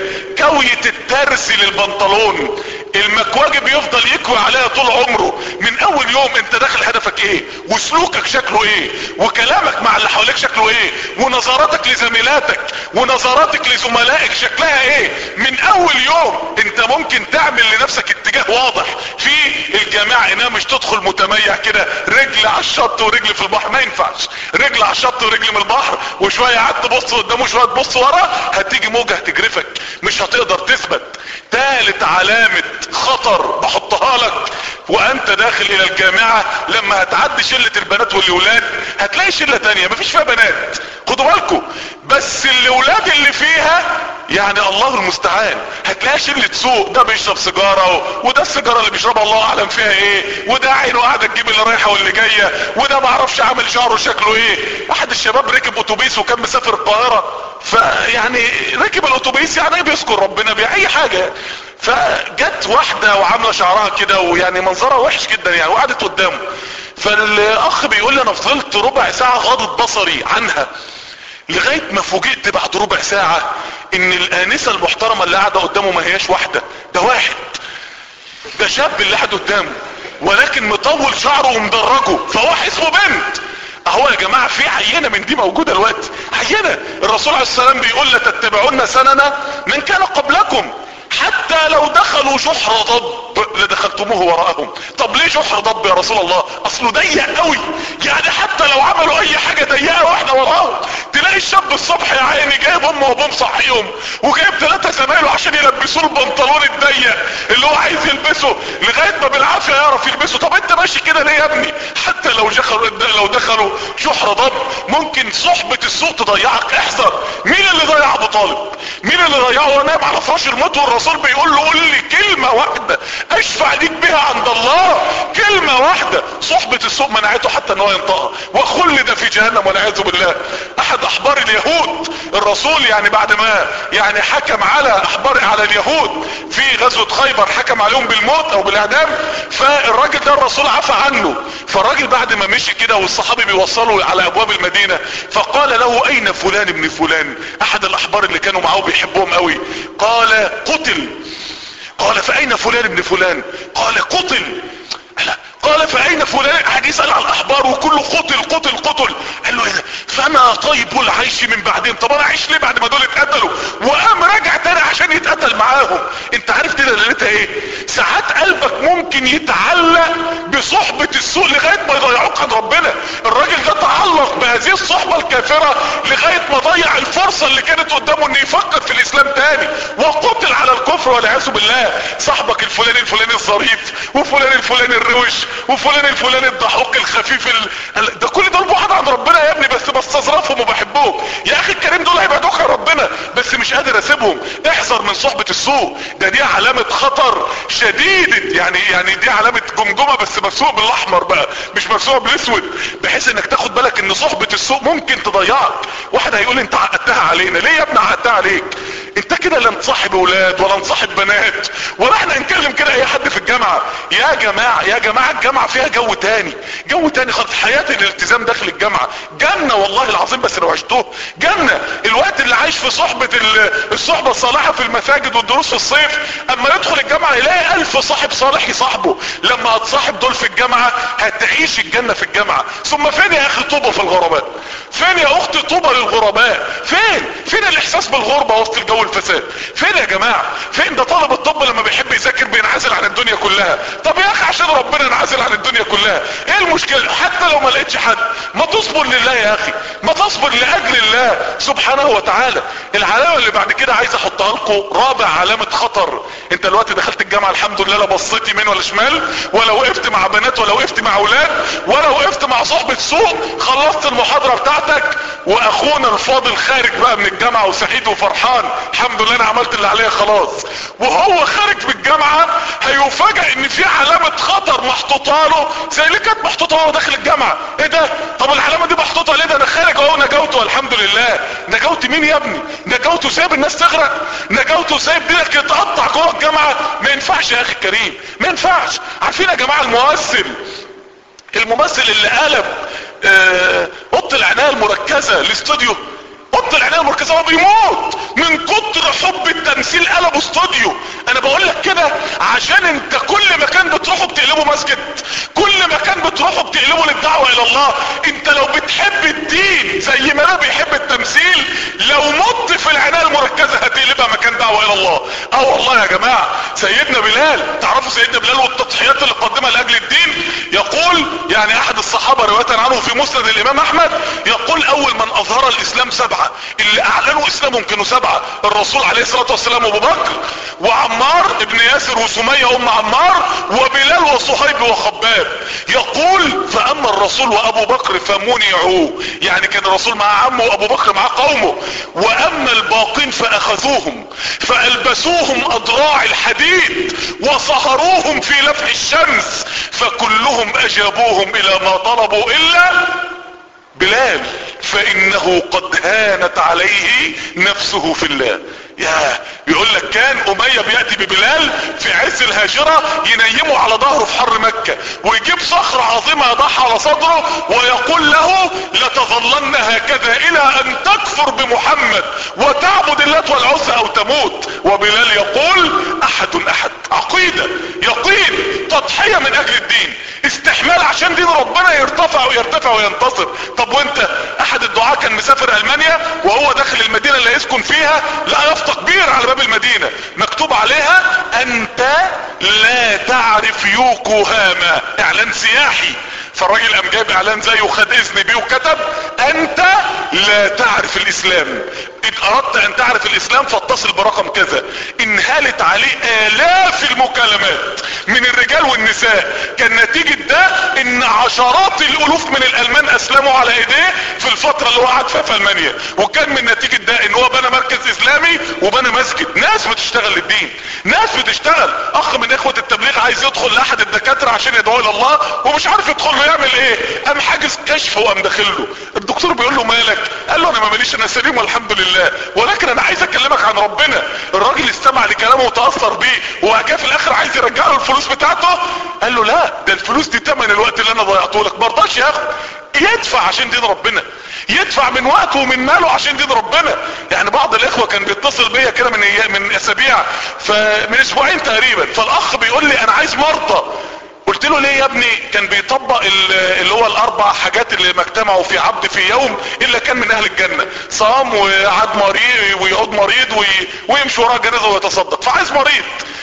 كوية الترس للبنطلون المكواجي بيفضل يكوي عليها طول عمره من اول يوم انت داخل هدفك ايه وسلوكك شكله ايه وكلامك مع اللي حواليك شكله ايه ونظراتك لزميلاتك ونظراتك لزملائك شكلها ايه من اول يوم انت ممكن تعمل لنفسك اتجاه واضح في الجامعة انها مش تدخل متميع كده رجل على الشط ورجل في البحر ما ينفعش رجل على الشط ورجل من البحر وشوية قعدت تبص قدام وشوية تبص ورا هتيجي موجة هتجرفك مش هتقدر تثبت تالت علامة خطر بحطها لك وانت داخل الى الجامعة لما هتعدي شلة البنات والولاد هتلاقي شلة تانية مفيش فيها بنات خدوا بالكم بس الاولاد اللي فيها يعني الله المستعان هتلاقي شلة سوق ده بيشرب سيجارة و... وده السيجارة اللي بيشربها الله اعلم فيها ايه وده عينه قاعدة تجيب اللي رايحة واللي جاية وده معرفش عامل شعره شكله ايه واحد الشباب ركب اتوبيس وكان مسافر القاهرة فيعني ركب الاتوبيس يعني ايه بيذكر ربنا بيه اي حاجة فجت واحدة وعاملة شعرها كده ويعني منظرها وحش جدا يعني وقعدت قدامه فالاخ بيقول لي انا فضلت ربع ساعة غاضت بصري عنها لغاية ما فوجئت بعد ربع ساعة ان الانسة المحترمة اللي قاعدة قدامه ما هياش واحدة ده واحد ده شاب اللي قاعد قدامه ولكن مطول شعره ومدرجه فهو اسمه بنت اهو يا جماعة في عينة من دي موجودة الوقت عينة الرسول عليه السلام بيقول لتتبعون سننا من كان قبلكم حتى لو دخلوا شحر ضب لدخلتموه وراءهم طب ليه جحر ضب يا رسول الله اصله ضيق قوي يعني حتى لو عملوا اي حاجة ضيقة واحنا وراهم تلاقي الشاب الصبح يا عيني جايب امه وابوه مصحيهم وجايب ثلاثة زمايله عشان يلبسوه البنطلون الضيق اللي هو عايز يلبسه لغاية ما بالعافية يعرف يلبسه طب انت ماشي كده ليه يا ابني حتى لو دخلوا لو دخلوا جحر ضب ممكن صحبة السوق تضيعك احذر مين اللي ضيع ابو طالب مين اللي ضيعه وهو نايم على فراش الموت والرسول بيقول له قول لي كلمة واحدة اشفع ليك بها عند الله كلمة واحدة صحبة السوق منعته حتى ان هو ينطقها وخلد في جهنم والعياذ بالله احد احبار اليهود الرسول يعني بعد ما يعني حكم على احبار على اليهود في غزوة خيبر حكم عليهم بالموت او بالاعدام فالراجل ده الرسول عفى عنه فالراجل بعد ما مشي كده والصحابي بيوصلوا على ابواب المدينة فقال له اين فلان ابن فلان احد الاحبار اللي كانوا معاه بيحبهم قوي قال قتل قال فاين فلان ابن فلان قال قتل لا قال فاين فلان قاعد يسال على الاحبار وكله قتل قتل قتل قال له ايه ده فما طيب العيش من بعدين طب انا اعيش ليه بعد ما دول اتقتلوا وقام راجع تاني عشان يتقتل معاهم انت عارف دي دلالتها ايه ساعات قلبك ممكن يتعلق بصحبة السوء لغاية ما يضيعوك عن ربنا الراجل ده تعلق بهذه الصحبة الكافرة لغاية ما ضيع الفرصة اللي كانت قدامه انه يفكر في الاسلام تاني وقتل على الكفر والعياذ بالله صاحبك الفلاني الفلاني الظريف وفلان الفلاني الروش وفلان الفلاني الضحوك الخفيف ال... ده كل دول بعاد عن ربنا يا ابني بس بستظرفهم وبحبهم يا اخي الكريم دول هيبعدوك عن ربنا بس مش قادر اسيبهم احذر من صحبة السوء ده دي علامة خطر شديدة يعني يعني دي علامة جمجمة بس مرسومة بالاحمر بقى مش مرسومة بالاسود بحيث انك تاخد بالك ان صحبة السوء ممكن تضيعك واحد هيقول انت عقدتها علينا ليه يا ابني عقدتها عليك انت كده لا نصاحب اولاد ولا نصاحب بنات ولا احنا نكلم كده اي حد في الجامعة يا جماعة يا جماعة الجامعة فيها جو تاني جو تاني خالص حياة الالتزام داخل الجامعة جنة والله العظيم بس لو عشتوه جنة الوقت اللي عايش في صحبة الصحبة الصالحة في المساجد والدروس في الصيف اما يدخل الجامعة يلاقي الف صاحب صالح يصاحبه لما هتصاحب دول في الجامعة هتعيش الجنة في الجامعة ثم فين يا اخي طوبة في الغرباء فين يا اختي طوبة للغرباء فين فين الاحساس بالغربة وسط الجو الفساد فين يا جماعة فين ده طالب الطب لما بيحب يذاكر بينعزل عن الدنيا كلها طب يا اخي عشان ربنا انعزل عن الدنيا كلها ايه المشكلة حتى لو ما لقيتش حد ما تصبر لله يا اخي ما تصبر لاجل الله سبحانه وتعالى العلامة اللي بعد كده عايز احطها لكم رابع علامة خطر انت دلوقتي دخلت الجامعة الحمد لله لا بصيت يمين ولا شمال ولا وقفت مع بنات ولا وقفت مع اولاد ولا وقفت مع صحبة سوء خلصت المحاضرة بتاعتك واخونا الفاضل خارج بقى من الجامعة وسعيد وفرحان الحمد لله انا عملت اللي عليا خلاص وهو خارج من الجامعة هيفاجئ ان في علامة خطر محطوطة له زي اللي كانت محطوطة وهو داخل الجامعة ايه ده طب العلامة دي محطوطة ليه ده انا خارج اهو نجوت والحمد لله نجوت مين يا ابني نجوت وسايب الناس تغرق نجوت وسايب دينك يتقطع جوه الجامعة ما ينفعش يا اخي الكريم ما ينفعش عارفين يا جماعة الممثل الممثل اللي قلب اوضه آه العنايه المركزه الاستوديو اوضه العنايه المركزه هو بيموت من كتر حب التمثيل قلبه استوديو انا بقول لك كده عشان انت كل مكان بتروحه بتقلبه مسجد كل مكان بتروحه بتقلبه للدعوه الى الله انت لو بتحب الدين زي ما انا بيحب التمثيل لو مت في العنايه المركزه هتقلبها مكان دعوه الى الله اه والله يا جماعه سيدنا بلال تعرفوا سيدنا بلال والتضحيات اللي قدمها لاجل الدين يقول يعني احد الصحابه روايه عنه في مسند الامام احمد يقول اول من اظهر الاسلام سبعه اللي اعلنوا اسلامهم كانوا سبعه الرسول عليه الصلاه والسلام ابو بكر وعمار ابن ياسر وسميه ام عمار وبلال وصهيب وخباب يقول فاما الرسول وابو بكر فمنعوا يعني كان الرسول مع عمه وابو بكر مع قومه واما الباقين فاخذوهم فالبسوهم اضراع الحديد وصهروهم في لفح الشمس فكلهم اجابوهم الى ما طلبوا الا بلال فانه قد هانت عليه نفسه في الله يا يقول لك كان امية بيأتي ببلال في عز الهاجرة ينيمه على ظهره في حر مكة ويجيب صخرة عظيمة يضعها على صدره ويقول له لتظلن هكذا الى ان تكفر بمحمد وتعبد اللات والعزى او تموت وبلال يقول احد احد عقيدة يقين تضحية من اجل الدين استحمال عشان دين ربنا يرتفع ويرتفع وينتصر طب وانت احد الدعاة كان مسافر المانيا وهو داخل المدينة اللي يسكن فيها لقى يافطة كبيرة على باب المدينة مكتوب عليها انت لا تعرف يوكوهاما اعلان سياحي فالراجل قام جايب اعلان زيه وخد اذن بيه وكتب انت لا تعرف الاسلام ان اردت ان تعرف الاسلام فاتصل برقم كذا انهالت عليه الاف المكالمات من الرجال والنساء كان نتيجة ده ان عشرات الالوف من الالمان اسلموا على ايديه في الفترة اللي هو قعد فيها في المانيا وكان من نتيجة ده ان هو بنى مركز اسلامي وبنى مسجد ناس بتشتغل للدين ناس بتشتغل اخ من اخوة التبليغ عايز يدخل لاحد الدكاترة عشان يدعو الى الله ومش عارف يدخل له يعمل ايه قام حاجز كشف وقام داخل له الدكتور بيقول له مالك قال له انا ما ماليش انا سليم والحمد لله ولكن انا عايز اكلمك عن ربنا الراجل استمع لكلامه وتاثر بيه وجاء في الاخر عايز يرجع له الفلوس بتاعته قال له لا ده الفلوس دي تمن الوقت اللي انا ضيعته لك ما رضاش ياخد يدفع عشان دين ربنا يدفع من وقته ومن ماله عشان دين ربنا يعني بعض الاخوه كان بيتصل بيا كده من من اسابيع فمن اسبوعين تقريبا فالاخ بيقول لي انا عايز مرضى قلت له ليه يا ابني كان بيطبق اللي هو الاربع حاجات اللي ما اجتمعوا في عبد في يوم الا كان من اهل الجنة صام وقعد مريض ويقعد مريض وي... ويمشي وراه جنازة ويتصدق فعايز مريض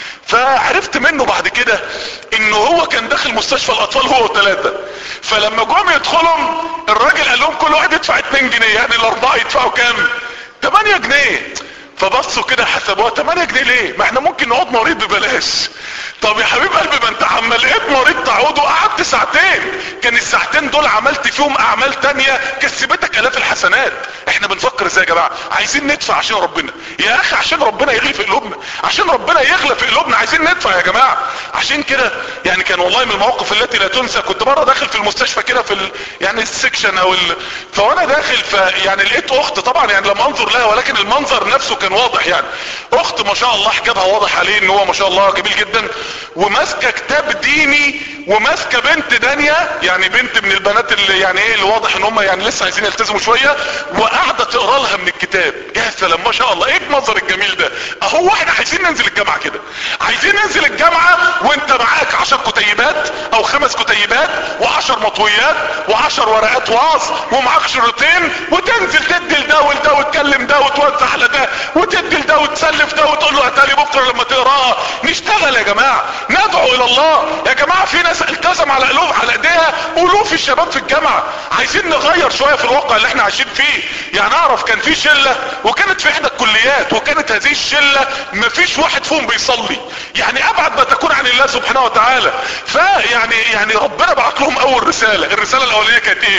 فعرفت منه بعد كده انه هو كان داخل مستشفى الاطفال هو وثلاثة فلما جم يدخلهم الراجل قال لهم كل واحد يدفع 2 جنيه يعني الاربعة يدفعوا كام 8 جنيه فبصوا كده حسبوها 8 جنيه ليه ما احنا ممكن نقعد مريض ببلاش طب يا حبيب قلبي ما انت عم لقيت مريض تعود وقعدت ساعتين كان الساعتين دول عملت فيهم اعمال تانية كسبتك الاف الحسنات احنا بنفكر ازاي يا جماعة عايزين ندفع عشان ربنا يا اخي عشان ربنا يغلي في قلوبنا عشان ربنا يغلى في قلوبنا عايزين ندفع يا جماعة عشان كده يعني كان والله من المواقف التي لا تنسى كنت مرة داخل في المستشفى كده في ال... يعني السكشن او ال... فوانا داخل فيعني لقيت اخت طبعا يعني لما انظر لها ولكن المنظر نفسه كان واضح يعني اخت ما شاء الله حجابها واضح عليه ان هو ما شاء الله جميل جدا وماسكه كتاب ديني وماسكه بنت دانية يعني بنت من البنات اللي يعني ايه اللي واضح ان هم يعني لسه عايزين يلتزموا شويه وقاعده تقرا لها من الكتاب يا سلام ما شاء الله ايه المنظر الجميل ده اهو احنا عايزين ننزل الجامعه كده عايزين ننزل الجامعه وانت معاك عشر كتيبات او خمس كتيبات وعشر مطويات وعشر ورقات وعظ ومعاك شريطين وتنزل تدي لده ولده وتكلم ده وتوزع على ده وتدي لده وتسلف ده وتقول له اتالي بكره لما تقراها نشتغل يا جماعه ندعو الى الله يا جماعة في ناس التزم على قلوب على ايديها الوف الشباب في الجامعة عايزين نغير شوية في الواقع اللي احنا عايشين فيه يعني اعرف كان في شلة وكانت في احدى الكليات وكانت هذه الشلة مفيش واحد فيهم بيصلي يعني ابعد ما تكون عن الله سبحانه وتعالى فيعني يعني ربنا بعت لهم اول رسالة الرسالة الاولانية كانت ايه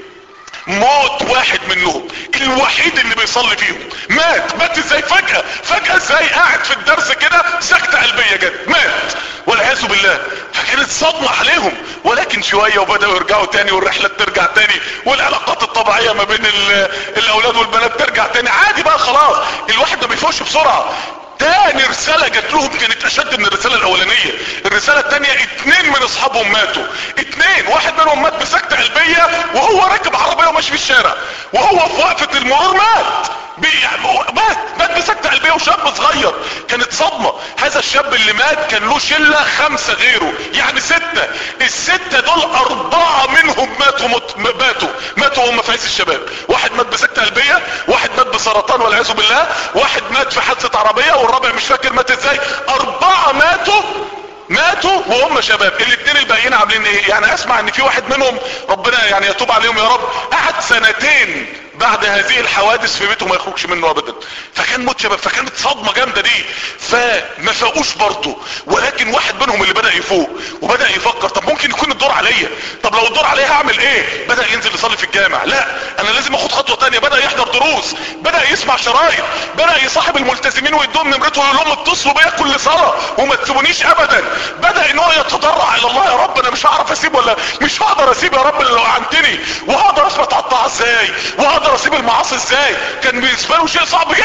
موت واحد منهم الوحيد اللي بيصلي فيهم مات مات ازاي فجأة فجأة ازاي قاعد في الدرس كده سكتة قلبية جت مات والعياذ بالله فكانت صدمة عليهم ولكن شوية وبدأوا يرجعوا تاني والرحلة ترجع تاني والعلاقات الطبيعية ما بين الاولاد والبنات ترجع تاني عادي بقى خلاص الواحد ما بيفوش بسرعة تاني رسالة جات لهم كانت اشد من الرسالة الاولانية الرسالة التانية اتنين من اصحابهم ماتوا اتنين واحد منهم مات بسكتة قلبية وهو راكب عربية وماشي في الشارع وهو في وقفة المرور مات مات مات بسكتة قلبية وشاب صغير كانت صدمة هذا الشاب اللي مات كان له شلة خمسة غيره يعني ستة الستة دول اربعة منهم ماتوا مت... ماتوا ماتوا وهم في عز الشباب واحد مات بسكتة قلبية واحد مات بسرطان والعياذ بالله واحد مات في حادثة عربية والرابع مش فاكر مات ازاي اربعة ماتوا ماتوا وهم شباب الاثنين الباقيين عاملين ايه يعني اسمع ان في واحد منهم ربنا يعني يتوب عليهم يا رب قعد سنتين بعد هذه الحوادث في بيته ما يخرجش منه ابدا فكان موت شباب فكانت صدمة جامدة دي فما فاقوش برضه ولكن واحد منهم اللي بدأ يفوق وبدأ يفكر طب ممكن يكون الدور عليا طب لو الدور عليا هعمل ايه بدأ ينزل يصلي في الجامع لا انا لازم اخد خطوة تانية بدأ يحضر دروس بدأ يسمع شرايط بدأ يصاحب الملتزمين ويدوم نمرته ويقول لهم اتصلوا بيا كل صلاة وما تسيبونيش ابدا بدأ ان هو يتضرع الى الله يا رب انا مش هعرف اسيب ولا مش هقدر اسيب يا رب لو عنتني وهقدر اثبت على الطاعة ازاي وهقدر اسيب المعاصي ازاي كان بالنسبة له شيء صعب جدا ان هو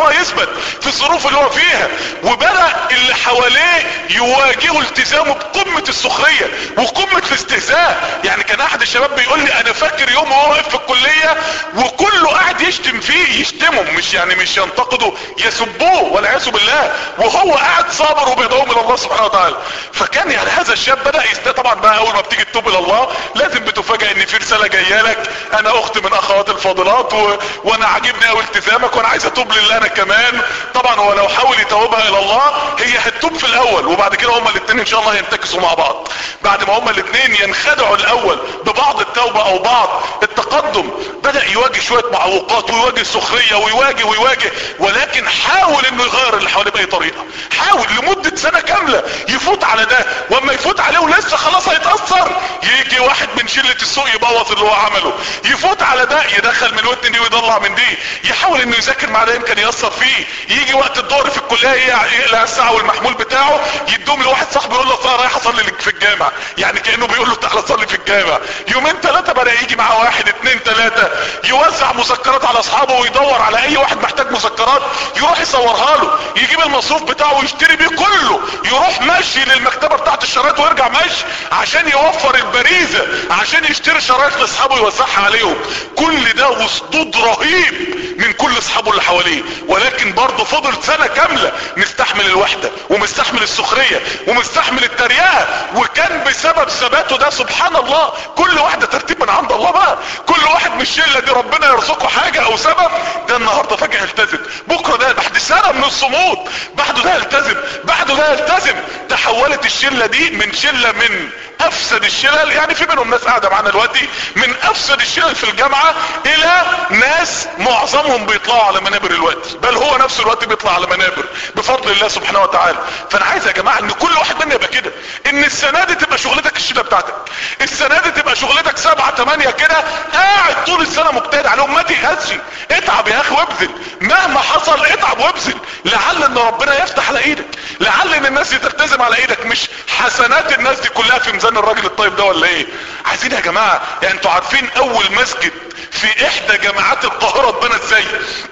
هو يثبت في الظروف اللي هو فيها وبدأ اللي حواليه يواجهوا التزامه بقمة السخرية وقمة الاستهزاء يعني كان احد الشباب بيقول لي انا فاكر يوم وهو واقف في الكلية وكله قاعد يشتم فيه يشتمهم مش يعني مش ينتقده يسبوه والعياذ بالله وهو قاعد صابر وبيدعوهم الى الله سبحانه وتعالى فكان يعني هذا الشاب بدأ يست طبعا بقى اول ما بتيجي تتوب الى الله لازم بتفاجئ ان في رسالة جايه لك انا اخت من اخوات الفاضلات و... وانا عاجبني قوي التزامك وانا عايز اتوب لله انا كمان طبعا هو لو حاول يتوبها الى الله هي هتتوب في الاول وبعد كده هما الاثنين ان شاء الله ينتكسوا مع بعض بعد ما هما الاثنين ينخدعوا الاول ببعض التوبة او بعض التقدم بدأ يواجه شوية معوقات ويواجه سخرية ويواجه ويواجه ولكن حاول انه يغير اللي حواليه باي طريقة حاول لمدة سنة كاملة يفوت على ده واما يفوت عليه ولسه خلاص هيتأثر يجي واحد من شلة السوق يبوظ اللي هو عمله يفوت على ده يدخل من ودن دي ويطلع من دي يحاول انه يذاكر مع ده يمكن يأثر فيه يجي وقت الدور في الكلية يقلع الساعة والمحمول بتاعه يدوم لواحد صاحبه يقول له اصل انا رايح اصلي لك في الجامع يعني كأنه بيقول له تعالى صلي في الجامع يومين ثلاثة بدأ يجي معاه واحد اتنين ثلاثة يوزع مذكرات على اصحابه ويدور على اي واحد محتاج مذكرات يروح يصورها له يجيب المصروف بتاعه ويشتري بيه كله يروح ماشي للمكتبة بتاعت الشرايط ويرجع ماشي عشان يوفر البريزة عشان يشتري شرايط لاصحابه يوزعها عليهم كل ده وصدود رهيب من كل اصحابه اللي حواليه ولكن برضه فضل سنة كاملة مستحمل الوحدة ومستحمل السخرية ومستحمل التريقة وكان بسبب ثباته ده سبحان الله كل واحدة ترتيب من عند الله بقى كل واحد من الشلة دي ربنا يرزقه حاجة او سبب ده النهاردة فجأة يلتزم بكرة ده بعد سنة من الصمود بعده ده يلتزم بعده ده يلتزم تحولت الشلة دي من شلة من افسد الشلل يعني في منهم ناس قاعدة معانا دلوقتي من افسد الشلل في الجامعة الى ناس معظمهم بيطلعوا على منابر الوقت بل هو نفسه الوقت بيطلع على منابر بفضل الله سبحانه وتعالى فانا عايز يا جماعة ان كل واحد منا يبقى كده ان السنة دي تبقى شغلتك الشلة بتاعتك السنة دي تبقى شغلتك سبعة تمانية كده قاعد طول السنة مجتهد عليهم ما تيأسش اتعب يا اخي وابذل مهما حصل اتعب وابذل لعل ان ربنا يفتح على ايدك لعل ان الناس دي تلتزم على ايدك مش حسنات الناس دي كلها في ميزان الراجل الطيب ده ولا ايه عايزين يا جماعة يعني انتوا عارفين اول مسجد في احدى جامعات القاهرة اتبنى ازاي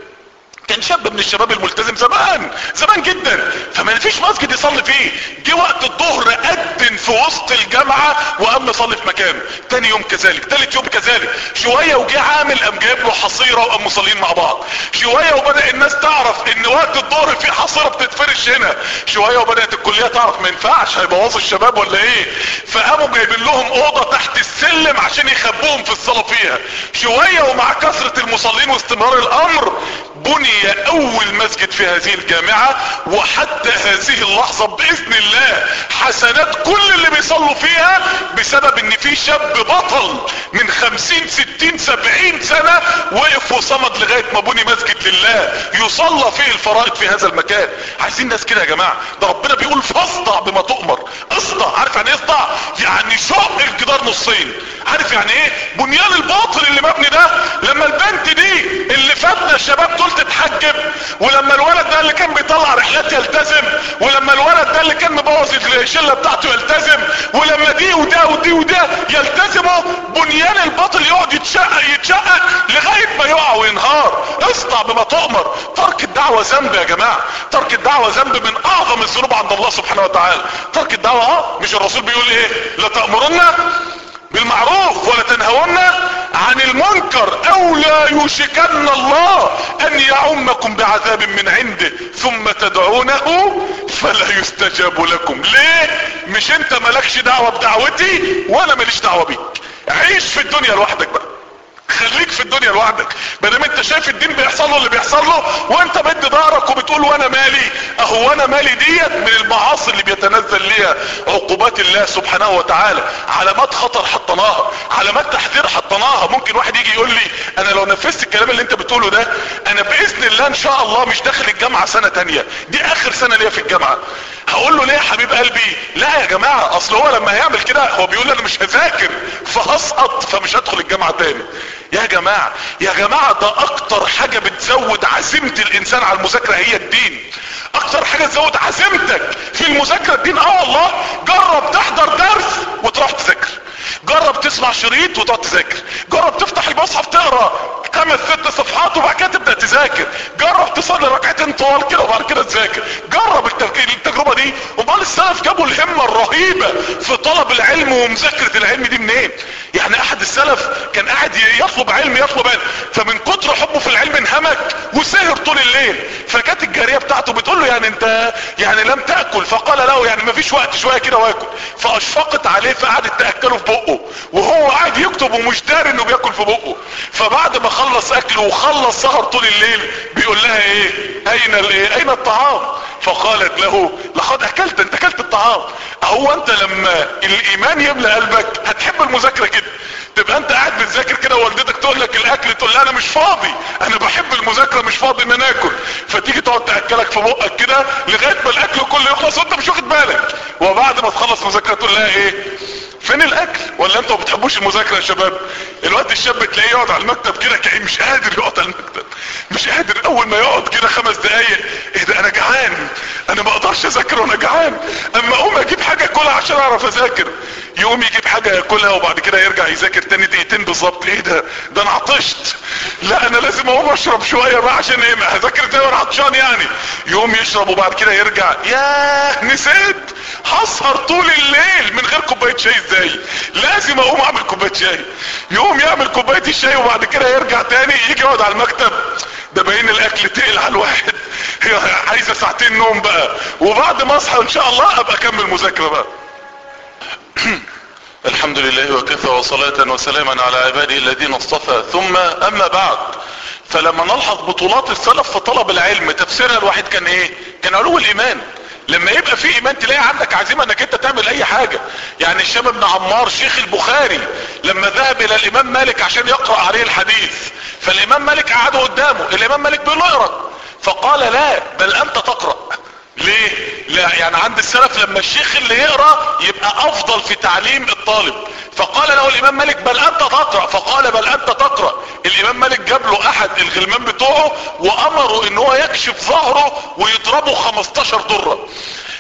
كان شاب من الشباب الملتزم زمان زمان جدا فما فيش مسجد يصلي فيه جه وقت الظهر اذن في وسط الجامعة وقام يصلي في مكانه تاني يوم كذلك تالت يوم كذلك شوية وجه عامل قام جايب له حصيرة وقام مصلين مع بعض شوية وبدأ الناس تعرف ان وقت الظهر في حصيرة بتتفرش هنا شوية وبدأت الكلية تعرف ما ينفعش هيبوظوا الشباب ولا ايه فقاموا جايبين لهم اوضة تحت السلم عشان يخبوهم في الصلاة فيها شوية ومع كثرة المصلين واستمرار الامر بني اول مسجد في هذه الجامعة وحتى هذه اللحظة باذن الله حسنات كل اللي بيصلوا فيها بسبب ان في شاب بطل من خمسين ستين سبعين سنة وقف وصمد لغاية ما بني مسجد لله يصلى فيه الفرائض في هذا المكان عايزين ناس كده يا جماعة ده ربنا بيقول فاصدع بما تؤمر اصدع عارف يعني ايه اصدع يعني شق الجدار نصين عارف يعني ايه بنيان الباطل اللي مبني ده لما البنت دي اللي فاتنا الشباب دول تتحجب ولما الولد ده اللي كان بيطلع رحلات يلتزم ولما الولد ده اللي كان مبوظ الشله بتاعته يلتزم ولما دي وده ودي وده يلتزموا بنيان الباطل يقعد يتشقق يتشقق لغايه ما يقع وينهار اصدع بما تؤمر ترك الدعوه ذنب يا جماعه ترك الدعوه ذنب من اعظم الذنوب عند الله سبحانه وتعالى ترك الدعوه اه مش الرسول بيقول ايه لا تامرن بالمعروف ولا تنهون عن المنكر او لا يوشكن الله ان يعمكم بعذاب من عنده ثم تدعونه فلا يستجاب لكم ليه مش انت مالكش دعوة بدعوتي وانا ماليش دعوة بيك عيش في الدنيا لوحدك بقى خليك في الدنيا لوحدك ما انت شايف الدين بيحصل له اللي بيحصل له وانت مد ظهرك وبتقول وانا مالي اهو وانا مالي ديت من المعاصي اللي بيتنزل ليها عقوبات الله سبحانه وتعالى علامات خطر حطناها علامات تحذير حطناها ممكن واحد يجي يقول لي انا لو نفذت الكلام اللي انت بتقوله ده انا باذن الله ان شاء الله مش داخل الجامعة سنة تانية دي اخر سنة ليا في الجامعة هقول له ليه يا حبيب قلبي لا يا جماعة اصل هو لما هيعمل كده هو بيقول انا مش هذاكر فهسقط فمش هدخل الجامعة تاني يا جماعة يا جماعة ده اكتر حاجة بتزود عزيمة الانسان على المذاكرة هي الدين اكتر حاجة تزود عزيمتك في المذاكرة الدين اه والله جرب تحضر درس وتروح تذاكر جرب تسمع شريط وتقعد تذاكر جرب تفتح المصحف تقرا خمس ست صفحات وبعد كده تبدا تذاكر جرب تصلي ركعتين طوال كده وبعد كده تذاكر جرب التفكير التجربه دي امال السلف جابوا الهمه الرهيبه في طلب العلم ومذاكره العلم دي منين يعني احد السلف كان قاعد يطلب علم يطلب علم فمن كتر حبه في العلم انهمك وسهر طول الليل فجت الجاريه بتاعته بتقول له يعني انت يعني لم تاكل فقال له يعني ما فيش وقت شويه كده واكل فاشفقت عليه فقعدت تاكله في بقه وهو قاعد يكتب ومش داري انه بياكل في بقه فبعد ما خلص اكله وخلص سهر طول الليل بيقول لها ايه اين الايه اين الطعام فقالت له لقد اكلت انت اكلت الطعام هو انت لما الايمان يملى قلبك هتحب المذاكره كده تبقى انت قاعد بتذاكر كده والدتك تقول لك الاكل تقول لها انا مش فاضي انا بحب المذاكره مش فاضي ان انا اكل فتيجي تقعد تاكلك في بقك كده لغايه ما الاكل كله يخلص وانت مش واخد بالك وبعد ما تخلص مذاكره تقول لها ايه فين الاكل ولا انتوا ما بتحبوش المذاكره يا شباب الوقت الشاب تلاقيه يقعد على المكتب كده كأنه مش قادر يقعد على المكتب مش قادر اول ما يقعد كده خمس دقايق ايه ده انا جعان انا ما اقدرش اذاكر وانا جعان اما اقوم اجيب حاجه اكلها عشان اعرف اذاكر يقوم يجيب حاجه ياكلها وبعد كده يرجع يذاكر تاني دقيقتين بالظبط ايه ده ده انا عطشت لا انا لازم اقوم اشرب شويه بقى عشان ايه هذاكر تاني وانا عطشان يعني يقوم يشرب وبعد كده يرجع ياه نسيت هسهر طول الليل من غير كوبايه شاي ازاي لازم اقوم اعمل كوبايه شاي يقوم يعمل كوبايه الشاي وبعد كده يرجع تاني يجي يقعد على المكتب ده باين الاكل تقل على الواحد هي عايزه ساعتين نوم بقى وبعد ما اصحى ان شاء الله ابقى اكمل مذاكره بقى الحمد لله وكفى وصلاة وسلاما على عباده الذين اصطفى ثم اما بعد فلما نلحظ بطولات السلف في طلب العلم تفسيرها الواحد كان ايه كان علو الايمان لما يبقى في ايمان تلاقي عندك عزيمه انك انت تعمل اي حاجه يعني الشام بن عمار شيخ البخاري لما ذهب الى الامام مالك عشان يقرا عليه الحديث فالامام مالك قعده قدامه الامام مالك بيقول له اقرا فقال لا بل انت تقرا ليه لا يعني عند السلف لما الشيخ اللي يقرا يبقى افضل في تعليم الطالب فقال له الامام مالك بل انت تقرا فقال بل انت تقرا الامام مالك جاب له احد الغلمان بتوعه وامره ان هو يكشف ظهره ويضربه 15 دره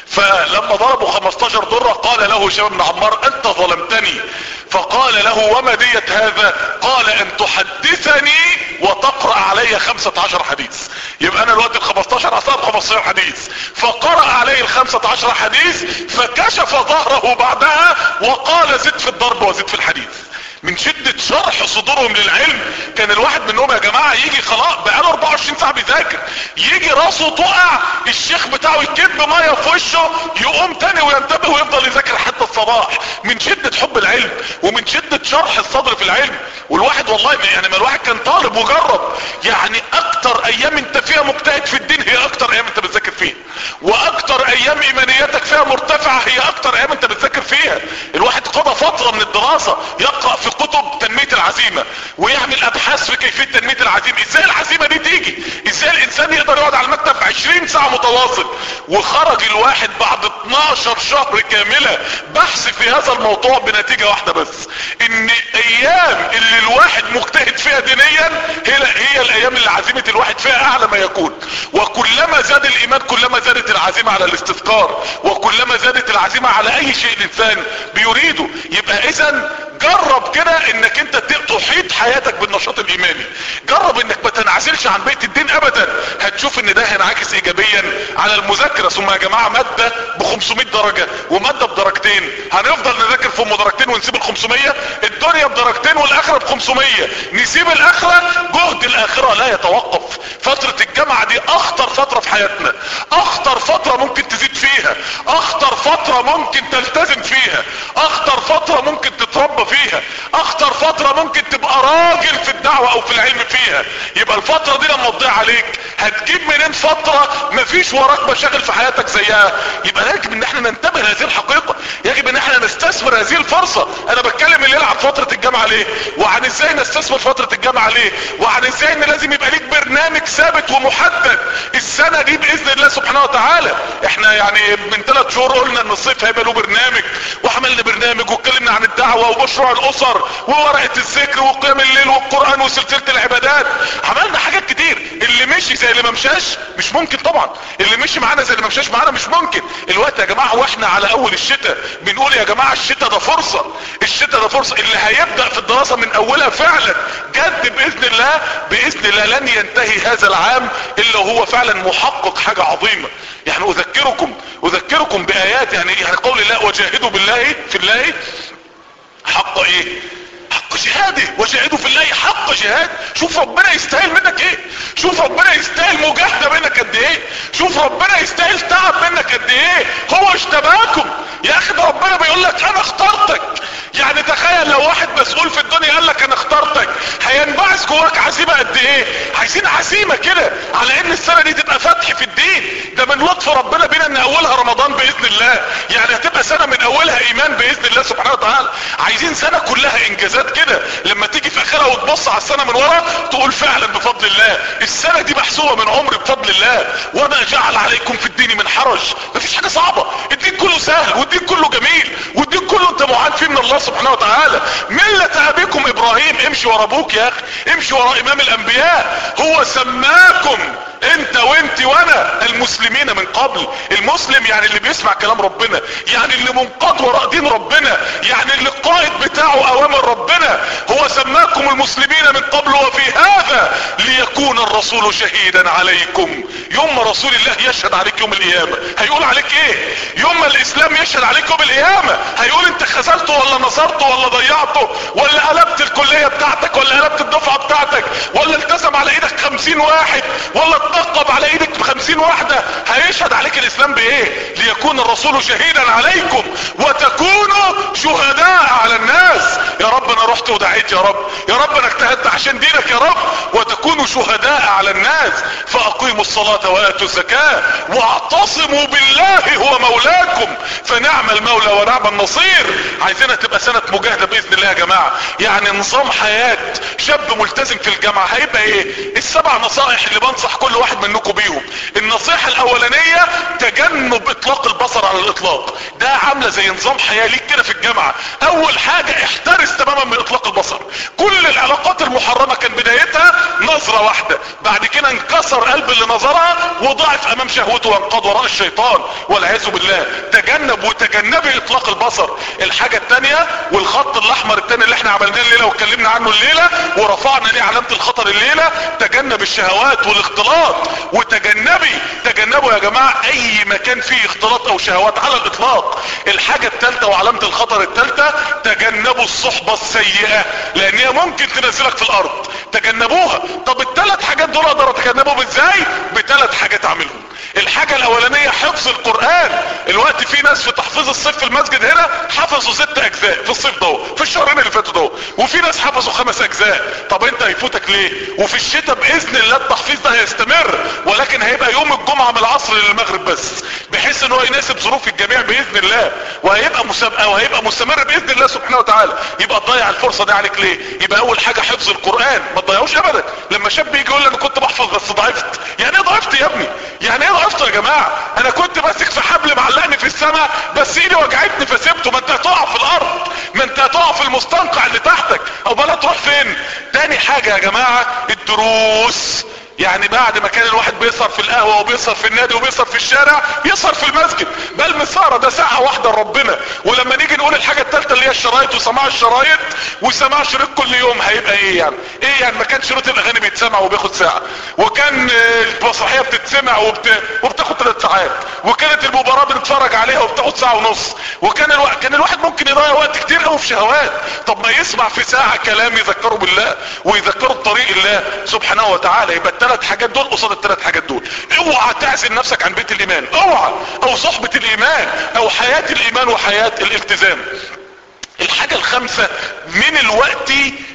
فلما ضربوا 15 دره قال له هشام بن عمار انت ظلمتني فقال له وما دية هذا قال ان تحدثني وتقرأ علي 15 حديث يبقى انا الوقت ال 15 اصاب 15 حديث فقرأ علي ال 15 حديث فكشف ظهره بعدها وقال زد في الضرب وزد في الحديث من شدة شرح صدورهم للعلم كان الواحد منهم يا جماعة يجي خلاص بقاله 24 ساعة بيذاكر يجي راسه تقع الشيخ بتاعه يكب مية في وشه يقوم تاني وينتبه ويفضل يذاكر حتى الصباح من شدة حب العلم ومن شدة شرح الصدر في العلم والواحد والله يعني ما الواحد كان طالب وجرب يعني اكتر ايام انت فيها مجتهد في الدين هي اكتر ايام انت بتذاكر فيها واكتر ايام ايمانياتك فيها مرتفعة هي اكتر ايام انت بتذاكر فيها الواحد قضى فترة من الدراسة يقرأ في كتب تنمية العزيمة ويعمل ابحاث في كيفية تنمية العزيمة ازاي العزيمة دي تيجي ازاي الانسان يقدر يقعد على المكتب 20 ساعة متواصل وخرج الواحد بعد 12 شهر كاملة بحث في هذا الموضوع بنتيجة واحدة بس ان ايام اللي الواحد مجتهد فيها دينيا هي, هي الايام اللي عزيمة الواحد فيها اعلى ما يكون وكلما زاد الايمان كلما زادت العزيمة على الاستذكار وكلما زادت العزيمة على اي شيء الانسان بيريده يبقى اذا جرب كده انك انت تحيط حياتك بالنشاط الايماني جرب انك ما تنعزلش عن بيت الدين ابدا هتشوف ان ده هينعكس ايجابيا على المذاكرة ثم يا جماعة مادة ب 500 درجة ومادة بدرجتين هنفضل نذاكر في ام درجتين ونسيب ال 500 الدنيا بدرجتين والاخرة ب 500 نسيب الاخرة جهد الاخرة لا يتوقف فترة الجامعة دي اخطر فترة في حياتنا اخطر فترة ممكن تزيد فيها اخطر فترة ممكن تلتزم فيها اخطر فترة ممكن تتربى فيها اخطر فترة ممكن تبقى راجل في الدعوة او في العلم فيها يبقى الفترة دي لما تضيع عليك هتجيب منين فترة مفيش وراك مشاغل في حياتك زيها يبقى يجب ان احنا ننتبه لهذه الحقيقة يجب ان احنا نستثمر هذه الفرصة انا بتكلم الليلة عن فترة الجامعة ليه وعن ازاي نستثمر فترة الجامعة ليه وعن ازاي ان لازم يبقى ليك برنامج ثابت ومحدد السنة دي باذن الله سبحانه وتعالى احنا يعني من ثلاث شهور قلنا ان الصيف هيبقى له برنامج وعملنا برنامج واتكلمنا عن الدعوة وبشر ومشروع الاسر وورقة الذكر وقيام الليل والقرآن وسلسلة العبادات عملنا حاجات كتير اللي مشي زي اللي ما مشاش مش ممكن طبعا اللي مشي معانا زي اللي ما مشاش معانا مش ممكن الوقت يا جماعة واحنا على اول الشتاء بنقول يا جماعة الشتاء ده فرصة الشتاء ده فرصة اللي هيبدأ في الدراسة من اولها فعلا جد باذن الله باذن الله لن ينتهي هذا العام الا هو فعلا محقق حاجة عظيمة يعني اذكركم اذكركم بايات يعني يعني قول الله وجاهدوا بالله في الله حق ايه حق جهاده وجاهدوا في الله حق جهاد شوف ربنا يستاهل منك ايه شوف ربنا يستاهل مجاهدة منك قد ايه شوف ربنا يستاهل تعب منك قد ايه هو اشتباكم يا اخي ده ربنا بيقول لك انا اخترتك يعني تخيل لو واحد مسؤول في الدنيا قال لك انا اخترتك هينبعث جواك عزيمة قد ايه عايزين عزيمة كده على ان السنة دي تبقى فتح في الدين ده من لطف ربنا بينا ان اولها رمضان باذن الله يعني هتبقى سنة من اولها ايمان باذن الله سبحانه وتعالى عايزين سنة كلها انجازات كده لما تيجي في اخرها وتبص على السنة من ورا تقول فعلا بفضل الله السنة دي محسوبة من عمر بفضل الله وما جعل عليكم في الدين من حرج مفيش حاجة صعبة الدين كله سهل والدين كله جميل والدين كله انت معان فيه من الله سبحانه وتعالى ملة ابيكم ابراهيم امشي ورا ابوك يا اخي امشي ورا امام الانبياء هو سماكم انت وانت وانا المسلمين من قبل المسلم يعني اللي بيسمع كلام ربنا يعني اللي منقاد وراء دين ربنا يعني اللي القائد بتاعه اوامر ربنا هو سماكم المسلمين من قبل وفي هذا ليكون الرسول شهيدا عليكم يوم ما رسول الله يشهد عليك يوم القيامة هيقول عليك ايه يوم ما الاسلام يشهد عليك يوم القيامة هيقول انت خذلته ولا نصرته ولا ضيعته ولا قلبت الكلية بتاعتك ولا قلبت الدفعة بتاعتك ولا التزم على ايدك خمسين واحد ولا اتنقب على ايدك بخمسين واحدة هيشهد عليك الاسلام بايه ليكون الرسول شهيدا عليكم وتكونوا شهداء على الناس يا رب انا رحت ودعيت يا رب يا رب انا اجتهدت عشان دينك يا رب وتكونوا شهداء على الناس فاقيموا الصلاة واتوا الزكاة واعتصموا بالله هو مولاكم فنعم المولى ونعم النصير عايزينها تبقى سنة مجاهدة باذن الله يا جماعة يعني نظام حياة شاب ملتزم في الجامعة هيبقى ايه السبع نصائح اللي بنصح كل واحد منكم بيهم النصيحة الاولانية تجنب اطلاق البصر على الاطلاق ده عاملة زي نظام حياة ليك كده في الجامعة اول حاجة احترس تماما من اطلاق البصر كل العلاقات المحرمة كان بدايتها نظرة واحدة بعد كده انكسر قلب اللي نظرها وضعف امام شهوته وانقض وراء الشيطان والعياذ بالله تجنب وتجنبي اطلاق البصر الحاجة التانية والخط الاحمر التاني اللي احنا عملناه الليلة واتكلمنا عنه الليلة ورفعنا ليه علامة الخطر الليلة تجنب الشهوات والاختلاط وتجنبي تجنبوا يا جماعة اي مكان فيه اختلاط او شهوات على الاطلاق الحاجة التالتة وعلامة الخطر التالتة تجنبوا الصحبة السيئة لان هي ممكن تنزلك في الارض تجنبوها طب التلات حاجات دول اقدر اتجنبهم ازاي بتلات حاجات اعملهم الحاجة الاولانية حفظ القرآن الوقت في ناس في تحفيظ الصيف في المسجد هنا حفظوا ست اجزاء في الصيف ده في الشهرين اللي فاتوا ده وفي ناس حفظوا خمس اجزاء طب انت هيفوتك ليه وفي الشتاء باذن الله التحفيظ ده هيستمر ولكن هيبقى يوم الجمعة من العصر للمغرب بس بحيث ان هو يناسب ظروف الجميع باذن الله وهيبقى مسابقة وهيبقى مستمر باذن الله سبحانه وتعالى يبقى تضيع الفرصة دي عليك ليه يبقى اول حاجة حفظ القرآن ما تضيعوش ابدا لما شاب يجي يقول لي انا كنت بحفظ بس ضعفت يعني ايه ضعفت يا ابني يعني ايه ضعفت يا جماعة انا كنت ماسك في حبل معلقني في السماء بس ايدي وجعتني فسبته ما انت هتقع في الارض ما انت هتقع في المستنقع اللي تحتك او بلا تروح فين تاني حاجة يا جماعة الدروس يعني بعد ما كان الواحد بيسهر في القهوة وبيسهر في النادي وبيسهر في الشارع يسهر في المسجد بل مسارة ده ساعة واحدة لربنا ولما نيجي نقول الحاجة التالتة اللي هي الشرايط وسماع الشرايط وسماع شريط كل يوم هيبقى ايه يعني ايه يعني ما كان شريط الاغاني بيتسمع وبياخد ساعة وكان المسرحية بتتسمع وبت... وبتاخد ثلاث ساعات وكانت المباراة بنتفرج عليها وبتاخد ساعة ونص وكان الو... كان الواحد ممكن يضيع وقت كتير قوي في شهوات طب ما يسمع في ساعة كلام يذكره بالله ويذكره بطريق الله سبحانه وتعالى يبقى الثلاث حاجات دول قصاد الثلاث حاجات دول اوعى تعزل نفسك عن بيت الايمان اوعى او صحبة الايمان او حياة الايمان وحياة الالتزام الحاجة الخامسة من الوقت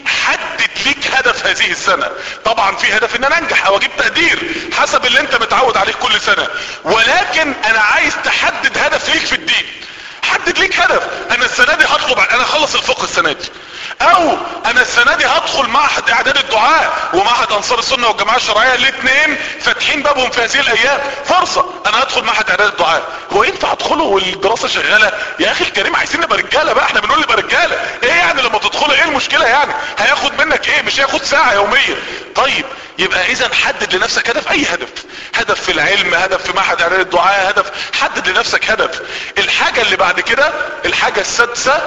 حدد ليك هدف هذه السنة طبعا في هدف ان انا انجح او اجيب تقدير حسب اللي انت متعود عليه كل سنة ولكن انا عايز تحدد هدف ليك في الدين حدد ليك هدف انا السنة دي هطلب انا اخلص الفقه السنة دي او انا السنة دي هدخل معهد اعداد الدعاء ومعهد انصار السنة والجماعة الشرعية الاثنين فاتحين بابهم في هذه الايام فرصة انا هدخل معهد اعداد الدعاء هو ينفع ادخله والدراسة شغالة يا اخي الكريم عايزين نبقى رجالة بقى احنا بنقول نبقى رجالة ايه يعني لما تدخله ايه المشكلة يعني هياخد منك ايه مش هياخد ساعة يوميا طيب يبقى اذا حدد لنفسك هدف اي هدف هدف في العلم هدف في معهد اعداد الدعاء هدف حدد لنفسك هدف الحاجة اللي بعد كده الحاجة السادسة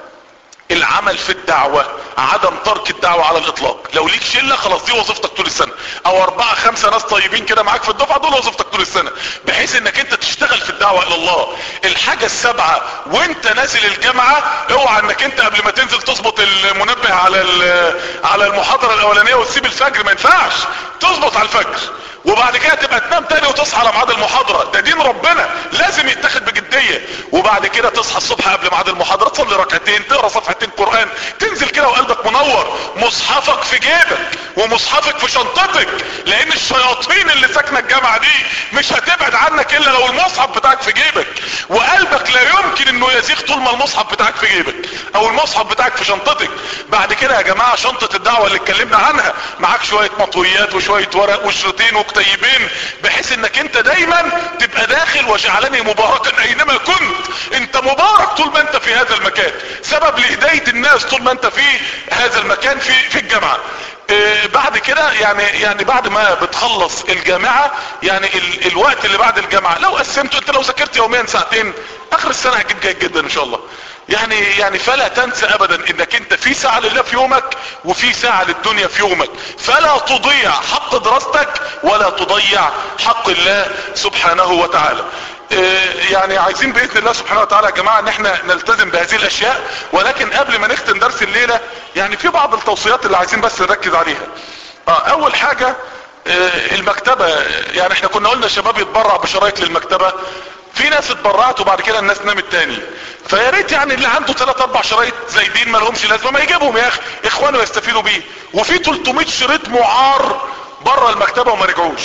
العمل في الدعوة عدم ترك الدعوة على الاطلاق لو ليك شلة خلاص دي وظيفتك طول السنة او اربعة خمسة ناس طيبين كده معاك في الدفعة دول وظيفتك طول السنة بحيث انك انت تشتغل في الدعوة الى الله الحاجة السابعة وانت نازل الجامعة اوعى انك انت قبل ما تنزل تظبط المنبه على على المحاضرة الاولانية وتسيب الفجر ما ينفعش تظبط على الفجر وبعد كده تبقى تنام تاني وتصحى على ميعاد المحاضرة ده دين ربنا لازم يتاخد بجدية وبعد كده تصحى الصبح قبل ميعاد المحاضرة تصلي ركعتين تقرا صفحتين قرآن تنزل كده وقلبك منور مصحفك في جيبك ومصحفك في شنطتك لان الشياطين اللي ساكنة الجامعة دي مش هتبعد عنك الا لو المصحف بتاعك في جيبك وقلبك لا يمكن انه يزيغ طول ما المصحف بتاعك في جيبك او المصحف بتاعك في شنطتك بعد كده يا جماعة شنطة الدعوة اللي اتكلمنا عنها معاك شوية مطويات وشوية ورق وشريطين وكتيبين بحيث انك انت دايما تبقى داخل وجعلني مباركا اينما كنت انت مبارك طول ما انت في هذا المكان سبب لهداية الناس طول ما انت في هذا المكان في في الجامعة اه بعد كده يعني يعني بعد ما بتخلص الجامعة يعني ال الوقت اللي بعد الجامعة لو قسمته انت لو ذاكرت يوميا ساعتين اخر السنة هتجيب جيد جدا ان شاء الله يعني يعني فلا تنسى ابدا انك انت في ساعة لله في يومك وفي ساعة للدنيا في يومك فلا تضيع حق دراستك ولا تضيع حق الله سبحانه وتعالى يعني عايزين باذن الله سبحانه وتعالى يا جماعة ان احنا نلتزم بهذه الاشياء ولكن قبل ما نختم درس الليلة يعني في بعض التوصيات اللي عايزين بس نركز عليها اه اول حاجة المكتبة يعني احنا كنا قلنا الشباب يتبرع بشرايط للمكتبة في ناس اتبرعت وبعد كده الناس نامت تاني فيا ريت يعني اللي عنده ثلاث اربع شرايط زايدين ما لهمش لازمه ما يجيبهم يا اخي اخوانه يستفيدوا بيه وفي 300 شريط معار بره المكتبه وما رجعوش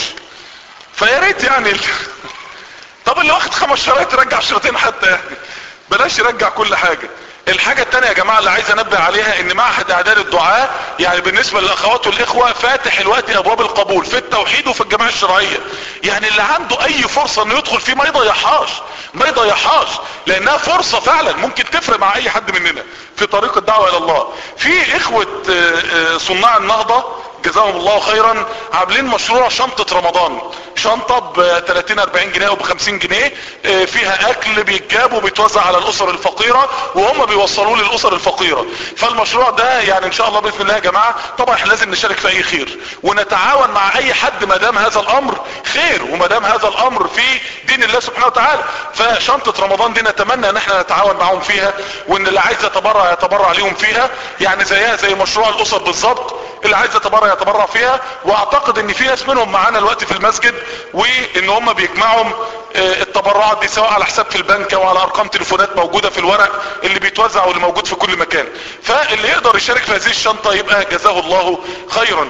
فيا ريت يعني طب اللي واخد خمس شرايط يرجع شريطين حتى يعني بلاش يرجع كل حاجه الحاجة التانية يا جماعة اللي عايز انبه عليها ان معهد اعداد الدعاء يعني بالنسبة للاخوات والاخوة فاتح الوقت ابواب القبول في التوحيد وفي الجماعة الشرعية يعني اللي عنده اي فرصة انه يدخل فيه ما يضيعهاش ما يضيعهاش لانها فرصة فعلا ممكن تفرق مع اي حد مننا في طريق الدعوة الى الله في اخوة صناع النهضة جزاهم الله خيرا عاملين مشروع شنطة رمضان شنطة ب 30 40 جنيه او ب 50 جنيه فيها اكل بيتجاب وبيتوزع على الاسر الفقيرة وهم بيوصلوه للاسر الفقيرة فالمشروع ده يعني ان شاء الله باذن الله يا جماعة طبعا احنا لازم نشارك في اي خير ونتعاون مع اي حد ما دام هذا الامر خير وما دام هذا الامر في دين الله سبحانه وتعالى فشنطة رمضان دي نتمنى ان احنا نتعاون معهم فيها وان اللي عايز يتبرع يتبرع ليهم فيها يعني زيها زي مشروع الاسر بالظبط اللي عايز يتبرع يتبرع فيها واعتقد ان في ناس منهم معانا الوقت في المسجد وان هم بيجمعوا التبرعات دي سواء على حساب في البنك او على ارقام تليفونات موجودة في الورق اللي بيتوزع واللي موجود في كل مكان فاللي يقدر يشارك في هذه الشنطة يبقى جزاه الله خيرا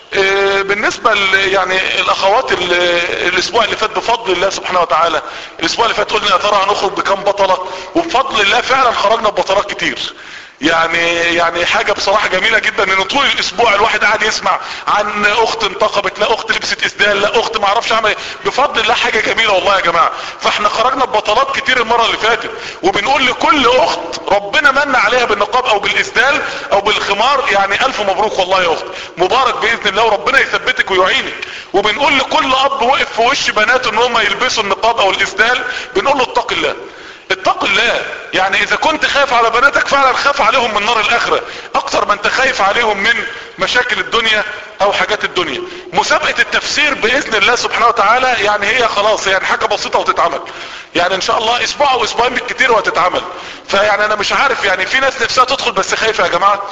بالنسبة يعني الاخوات الاسبوع اللي فات بفضل الله سبحانه وتعالى الاسبوع اللي فات قلنا يا ترى هنخرج بكم بطلة وبفضل الله فعلا خرجنا ببطلات كتير يعني يعني حاجة بصراحة جميلة جدا ان طول الاسبوع الواحد قاعد يسمع عن اخت انتقبت لا اخت لبست اسدال لا اخت ما اعرفش عمل بفضل الله حاجة جميلة والله يا جماعة فاحنا خرجنا ببطلات كتير المرة اللي فاتت وبنقول لكل اخت ربنا من عليها بالنقاب او بالاسدال او بالخمار يعني الف مبروك والله يا اخت مبارك باذن الله وربنا يثبتك ويعينك وبنقول لكل اب وقف في وش بناته ان هم يلبسوا النقاب او الاسدال بنقول له اتق الله اتق الله يعني اذا كنت خايف على بناتك فعلا خاف عليهم من نار الاخرة اكتر ما انت خايف عليهم من مشاكل الدنيا او حاجات الدنيا مسابقة التفسير باذن الله سبحانه وتعالى يعني هي خلاص يعني حاجة بسيطة وتتعمل يعني ان شاء الله اسبوع او اسبوعين بالكتير وهتتعمل فيعني انا مش عارف يعني في ناس نفسها تدخل بس خايفة يا جماعة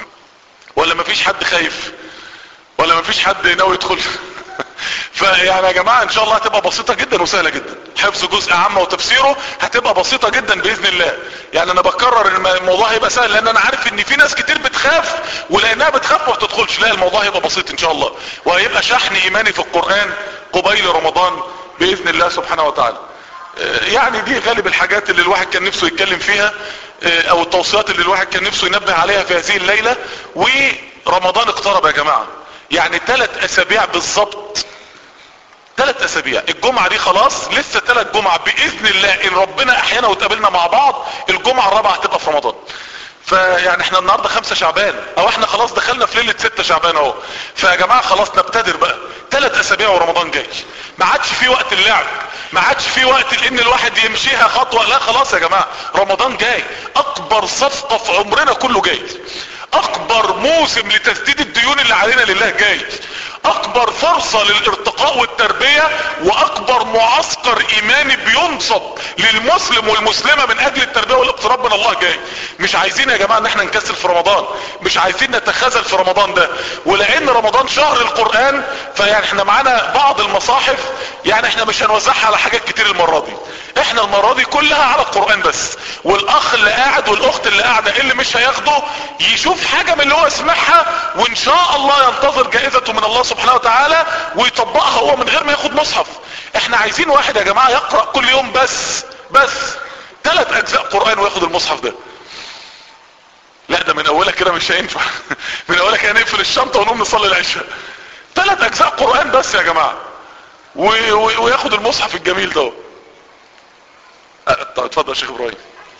ولا مفيش حد خايف ولا مفيش حد ناوي يدخل فيعني يا جماعة ان شاء الله هتبقى بسيطة جدا وسهلة جدا حفظ جزء عامة وتفسيره هتبقى بسيطة جدا باذن الله يعني انا بكرر ان الموضوع هيبقى سهل لان انا عارف ان في ناس كتير بتخاف ولانها بتخاف ما تدخلش لا الموضوع هيبقى بسيط ان شاء الله وهيبقى شحن ايماني في القرآن قبيل رمضان باذن الله سبحانه وتعالى يعني دي غالب الحاجات اللي الواحد كان نفسه يتكلم فيها اه، او التوصيات اللي الواحد كان نفسه ينبه عليها في هذه الليلة ورمضان اقترب يا جماعة يعني ثلاث اسابيع بالظبط ثلاث اسابيع الجمعة دي خلاص لسه ثلاث جمعة باذن الله ان ربنا احيانا وتقابلنا مع بعض الجمعة الرابعة هتبقى في رمضان فيعني احنا النهاردة خمسة شعبان او احنا خلاص دخلنا في ليلة ستة شعبان اهو فيا جماعة خلاص نبتدر بقى ثلاث اسابيع ورمضان جاي ما عادش في وقت اللعب ما عادش في وقت لان الواحد يمشيها خطوة لا خلاص يا جماعة رمضان جاي اكبر صفقة في عمرنا كله جاي اكبر موسم لتسديد الديون اللي علينا لله جاي اكبر فرصة للارتقاء والتربية واكبر معسكر ايماني بينصب للمسلم والمسلمة من اجل التربية والاقتراب من الله جاي مش عايزين يا جماعة ان احنا نكسل في رمضان مش عايزين نتخاذل في رمضان ده ولان رمضان شهر القرآن فيعني احنا معانا بعض المصاحف يعني احنا مش هنوزعها على حاجات كتير المرة دي احنا المرة دي كلها على القرآن بس والاخ اللي قاعد والاخت اللي قاعدة اللي مش هياخده يشوف حاجة من اللي هو سمعها وان شاء الله ينتظر جائزته من الله سبحانه وتعالى ويطبقها هو من غير ما ياخد مصحف احنا عايزين واحد يا جماعة يقرأ كل يوم بس بس ثلاث اجزاء قرآن وياخد المصحف ده لا ده من اولها كده مش هينفع من اولها كده نقفل الشنطة ونقوم نصلي العشاء ثلاث اجزاء قرآن بس يا جماعة و... و... وياخد المصحف الجميل ده أه، طب اتفضل يا شيخ ابراهيم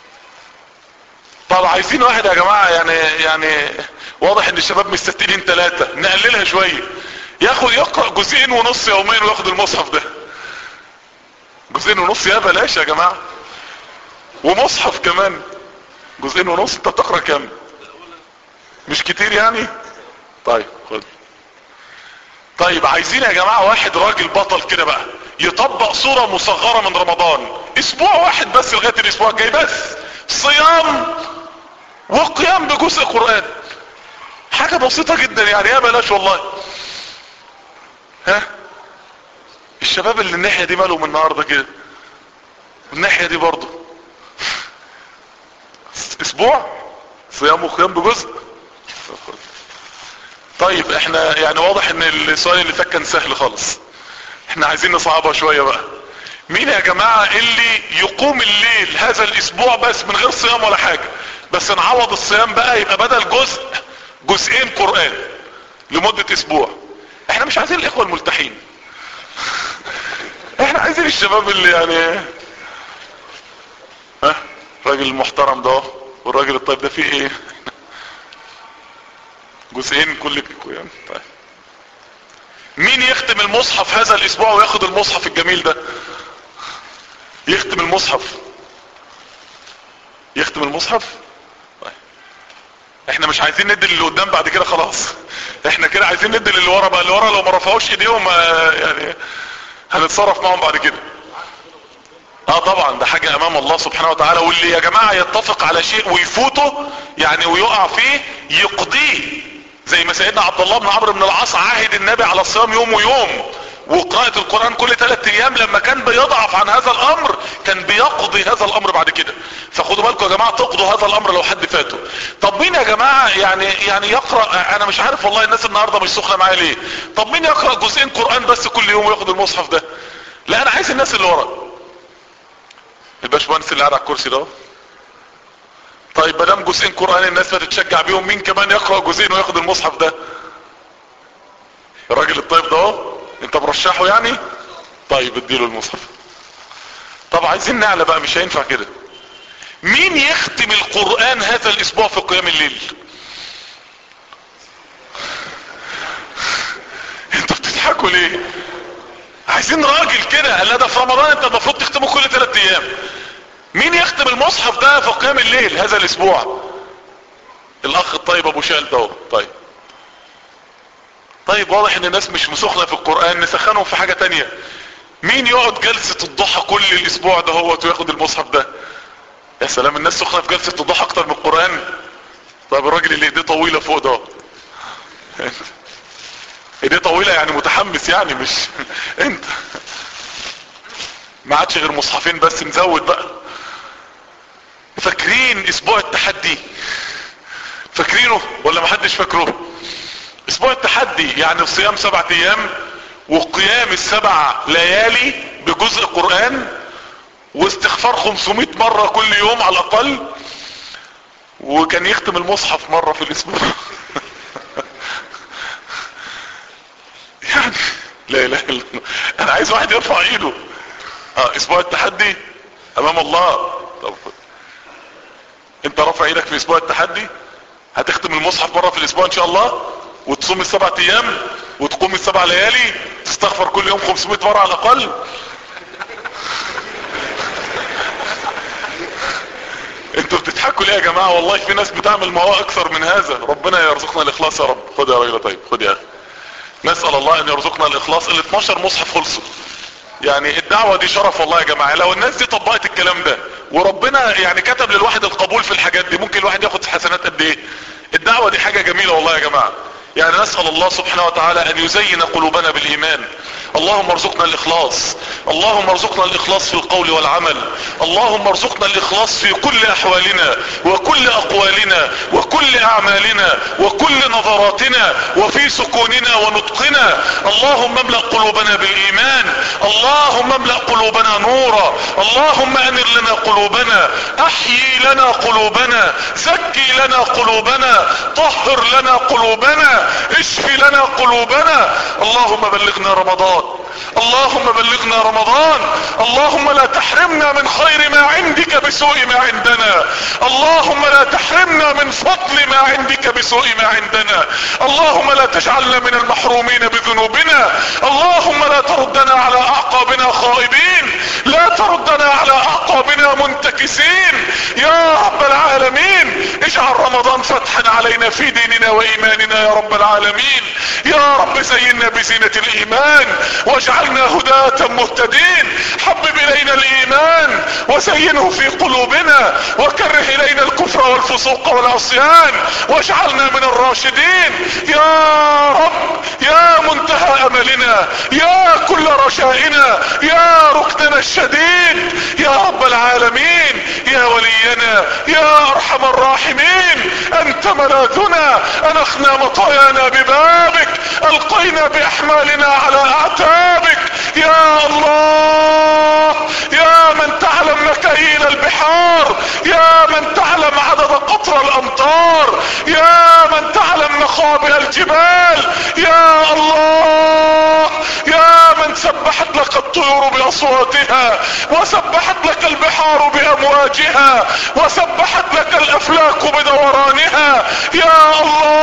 طب عايزين واحد يا جماعة يعني يعني واضح ان الشباب مستثقلين ثلاثة نقللها شوية ياخد يقرأ جزئين ونص يومين وياخد المصحف ده جزئين ونص يا بلاش يا جماعة ومصحف كمان جزئين ونص انت بتقرأ كام مش كتير يعني طيب خد طيب عايزين يا جماعة واحد راجل بطل كده بقى يطبق صورة مصغرة من رمضان اسبوع واحد بس لغاية الاسبوع الجاي بس صيام وقيام بجزء قرآن حاجة بسيطة جدا يعني يا بلاش والله ها الشباب اللي الناحية دي مالهم النهاردة كده والناحية دي برضه اسبوع صيام وقيام بجزء طيب احنا يعني واضح ان السؤال اللي فات كان سهل خالص احنا عايزين نصعبها شوية بقى مين يا جماعة اللي يقوم الليل هذا الاسبوع بس من غير صيام ولا حاجة بس نعوض الصيام بقى يبقى بدل جزء جزئين قرآن لمدة اسبوع احنا مش عايزين الاخوة الملتحين احنا عايزين الشباب اللي يعني ها الراجل المحترم ده والراجل الطيب ده فيه ايه جزئين كل يعني طيب مين يختم المصحف هذا الاسبوع وياخد المصحف الجميل ده يختم المصحف يختم المصحف طيب. احنا مش عايزين ندي اللي قدام بعد كده خلاص احنا كده عايزين ندي اللي ورا بقى اللي ورا لو ما رفعوش ايديهم آه، يعني هنتصرف معهم بعد كده اه طبعا ده حاجة امام الله سبحانه وتعالى واللي يا جماعة يتفق على شيء ويفوته يعني ويقع فيه يقضيه زي ما سيدنا عبد الله بن عمرو بن العاص عاهد النبي على الصيام يوم ويوم وقراءة القرآن كل ثلاث ايام لما كان بيضعف عن هذا الامر كان بيقضي هذا الامر بعد كده فخدوا بالكم يا جماعة تقضوا هذا الامر لو حد فاته طب مين يا جماعة يعني يعني يقرأ انا مش عارف والله الناس النهاردة مش سخنة معايا ليه طب مين يقرأ جزئين قرآن بس كل يوم وياخد المصحف ده لا انا عايز الناس اللي ورا الباشمهندس اللي قاعد على الكرسي ده طيب ما دام جزئين قران الناس بتتشجع بيهم مين كمان يقرا جزئين وياخد المصحف ده الراجل الطيب ده اهو انت مرشحه يعني طيب اديله المصحف طب عايزين نعلى بقى مش هينفع كده مين يختم القرآن هذا الاسبوع في قيام الليل انتوا بتضحكوا ليه عايزين راجل كده قال لا ده في رمضان انت المفروض تختمه كل ثلاث ايام مين يختم المصحف ده في قيام الليل هذا الاسبوع الاخ الطيب ابو شال ده طيب طيب واضح ان الناس مش مسخنة في القرآن نسخنهم في حاجة تانية مين يقعد جلسة الضحى كل الاسبوع ده هو وياخد المصحف ده يا سلام الناس سخنة في جلسة الضحى اكتر من القرآن طيب الراجل اللي ايديه طويلة فوق ده ايديه طويلة يعني متحمس يعني مش انت ما عادش غير مصحفين بس نزود بقى فاكرين اسبوع التحدي فاكرينه ولا ما حدش فاكره اسبوع التحدي يعني صيام سبعة ايام وقيام السبع ليالي بجزء قرآن واستغفار 500 مرة كل يوم على الاقل وكان يختم المصحف مرة في الاسبوع يعني لا اله الا الله انا عايز واحد يرفع ايده اه اسبوع التحدي امام الله طب انت رافع ايدك في اسبوع التحدي هتختم المصحف مرة في الاسبوع ان شاء الله وتصوم السبع ايام وتقوم السبع ليالي تستغفر كل يوم 500 مرة على الاقل انتوا بتضحكوا ليه يا جماعة والله في ناس بتعمل ما هو اكثر من هذا ربنا يرزقنا الاخلاص يا رب خد يا راجل طيب خد يا اخي نسأل الله ان يرزقنا الاخلاص ال 12 مصحف خلصوا يعني الدعوة دي شرف والله يا جماعة لو الناس دي طبقت الكلام ده وربنا يعني كتب للواحد القبول في الحاجات دي ممكن الواحد ياخد حسنات قد ايه الدعوة دي حاجة جميلة والله يا جماعة يعني نسأل الله سبحانه وتعالى ان يزين قلوبنا بالايمان اللهم ارزقنا الاخلاص اللهم ارزقنا الاخلاص في القول والعمل اللهم ارزقنا الاخلاص في كل احوالنا وكل اقوالنا وكل اعمالنا وكل نظراتنا وفي سكوننا ونطقنا اللهم املأ قلوبنا بالايمان اللهم املأ قلوبنا نورا اللهم انر لنا قلوبنا احيي لنا قلوبنا زكي لنا قلوبنا طهر لنا قلوبنا اشفي لنا قلوبنا اللهم بلغنا رمضان اللهم بلغنا رمضان اللهم لا تحرمنا من خير ما عندك بسوء ما عندنا اللهم لا تحرمنا من فضل ما عندك بسوء ما عندنا اللهم لا تجعلنا من المحرومين بذنوبنا اللهم لا تردنا على اعقابنا خائبين لا تردنا على اعقابنا منتكسين يا رب العالمين اجعل رمضان فتحا علينا في ديننا وايماننا يا رب العالمين يا رب زينا بزينة الايمان واجعلنا هداة مهتدين حبب الينا الايمان وزينه في قلوبنا وكره الينا الكفر والفسوق والعصيان واجعلنا من الراشدين يا رب يا منتهى املنا يا كل رجائنا يا ركننا الشديد يا رب العالمين يا ولينا يا ارحم الراحمين انت ملاذنا انخنا مطايانا ببابك القينا باحمالنا على اعتابك يا الله يا من تعلم مكاين البحار يا من تعلم عدد قطر الامطار يا من تعلم مخابئ الجبال يا الله يا من سبحت لك الطيور باصواتها وسبحت لك البحار بامواجها وسبحت لك الافلاك بدورانها يا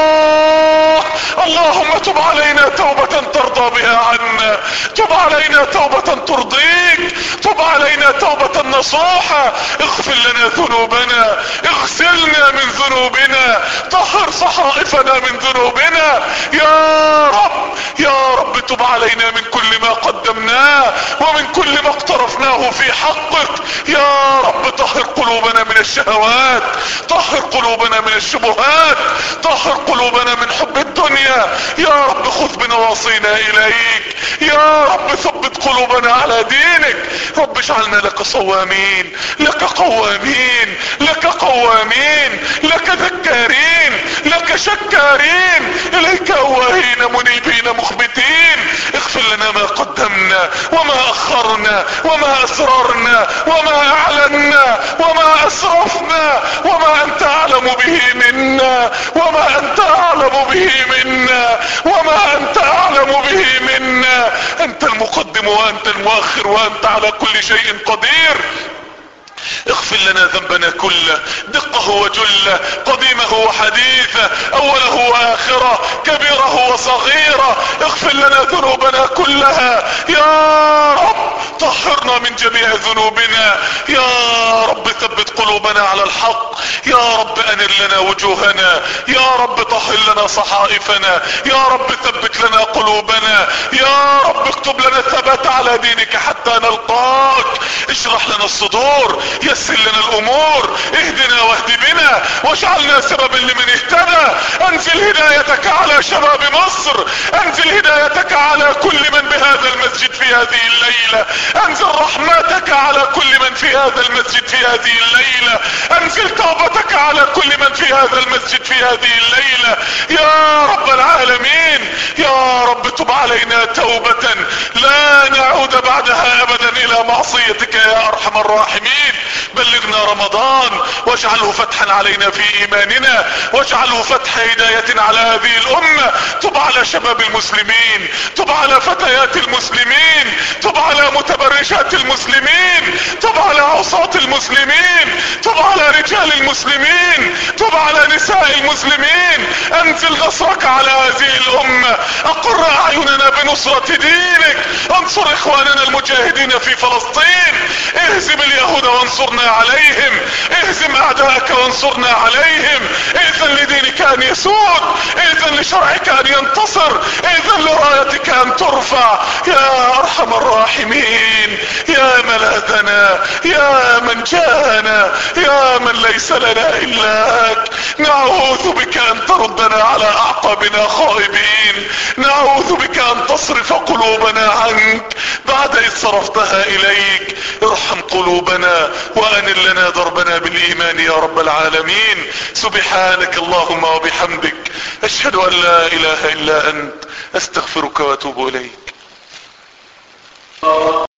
الله اللهم تب علينا توبة ترضى بها عنا تب علينا توبة ترضيك تب علينا توبة نصوحة اغفر لنا ذنوبنا اغسلنا من ذنوبنا طهر صحائفنا من ذنوبنا يا رب يا رب تب علينا من كل ما قدمناه ومن كل ما اقترفناه في حقك يا رب طهر قلوبنا من الشهوات طهر قلوبنا من الشبهات طهر قلوبنا من حب الدنيا يا رب خذ بنواصينا اليك يا رب ثبت قلوبنا على دينك رب اجعلنا لك صوامين لك قوامين لك قوامين لك ذكارين لك شكارين اليك اواهين منيبين مخبتين اغفر لنا ما قدمنا وما اخرنا وما اسررنا وما اعلنا وما اسرفنا وما انت اعلم به منا وما انت اعلم به منا وما انت اعلم به منا انت المقدم وانت المؤخر وانت على كل شيء قدير اغفر لنا ذنبنا كله دقه وجله قديمه وحديثه اوله واخره كبيره وصغيره اغفر لنا ذنوبنا كلها يا رب طهرنا من جميع ذنوبنا يا رب ثبت قلوبنا على الحق يا رب انر لنا وجوهنا يا رب طهر لنا صحائفنا يا رب ثبت لنا قلوبنا يا رب اكتب لنا الثبات على دينك حتى نلقاك اشرح لنا الصدور يسر لنا الامور اهدنا واهد بنا واجعلنا سببا لمن اهتدى انزل هدايتك على شباب مصر انزل هدايتك على كل من بهذا المسجد في هذه الليلة انزل رحمتك على كل من في هذا المسجد في هذه الليلة انزل توبتك على كل من في هذا المسجد في هذه الليلة يا رب العالمين يا رب تب علينا توبة لا نعود بعدها ابدا الى معصيتك يا ارحم الراحمين بلغنا رمضان واجعله فتحا علينا في ايماننا واجعله فتح هداية على هذه الامة تب على شباب المسلمين تب على فتيات المسلمين تب على متبرجات المسلمين تب على عصاة المسلمين تب على رجال المسلمين تب على نساء المسلمين انزل نصرك على هذه الامة اقر اعيننا بنصرة دينك انصر اخواننا المجاهدين في فلسطين اهزم اليهود وانصرنا عليهم اهزم اعداءك وانصرنا عليهم اذن لدينك ان يسود اذن لشرعك ان ينتصر اذن لرايتك ان ترفع يا ارحم الراحمين يا ملاذنا يا من جاءنا يا من ليس لنا الاك نعوذ بك ان تردنا على اعقابنا خائبين نعوذ بك ان تصرف قلوبنا عنك بعد اذ صرفتها اليك ارحم قلوبنا وانل لنا ضربنا بالايمان يا رب العالمين سبحانك اللهم وبحمدك اشهد ان لا اله الا انت استغفرك واتوب اليك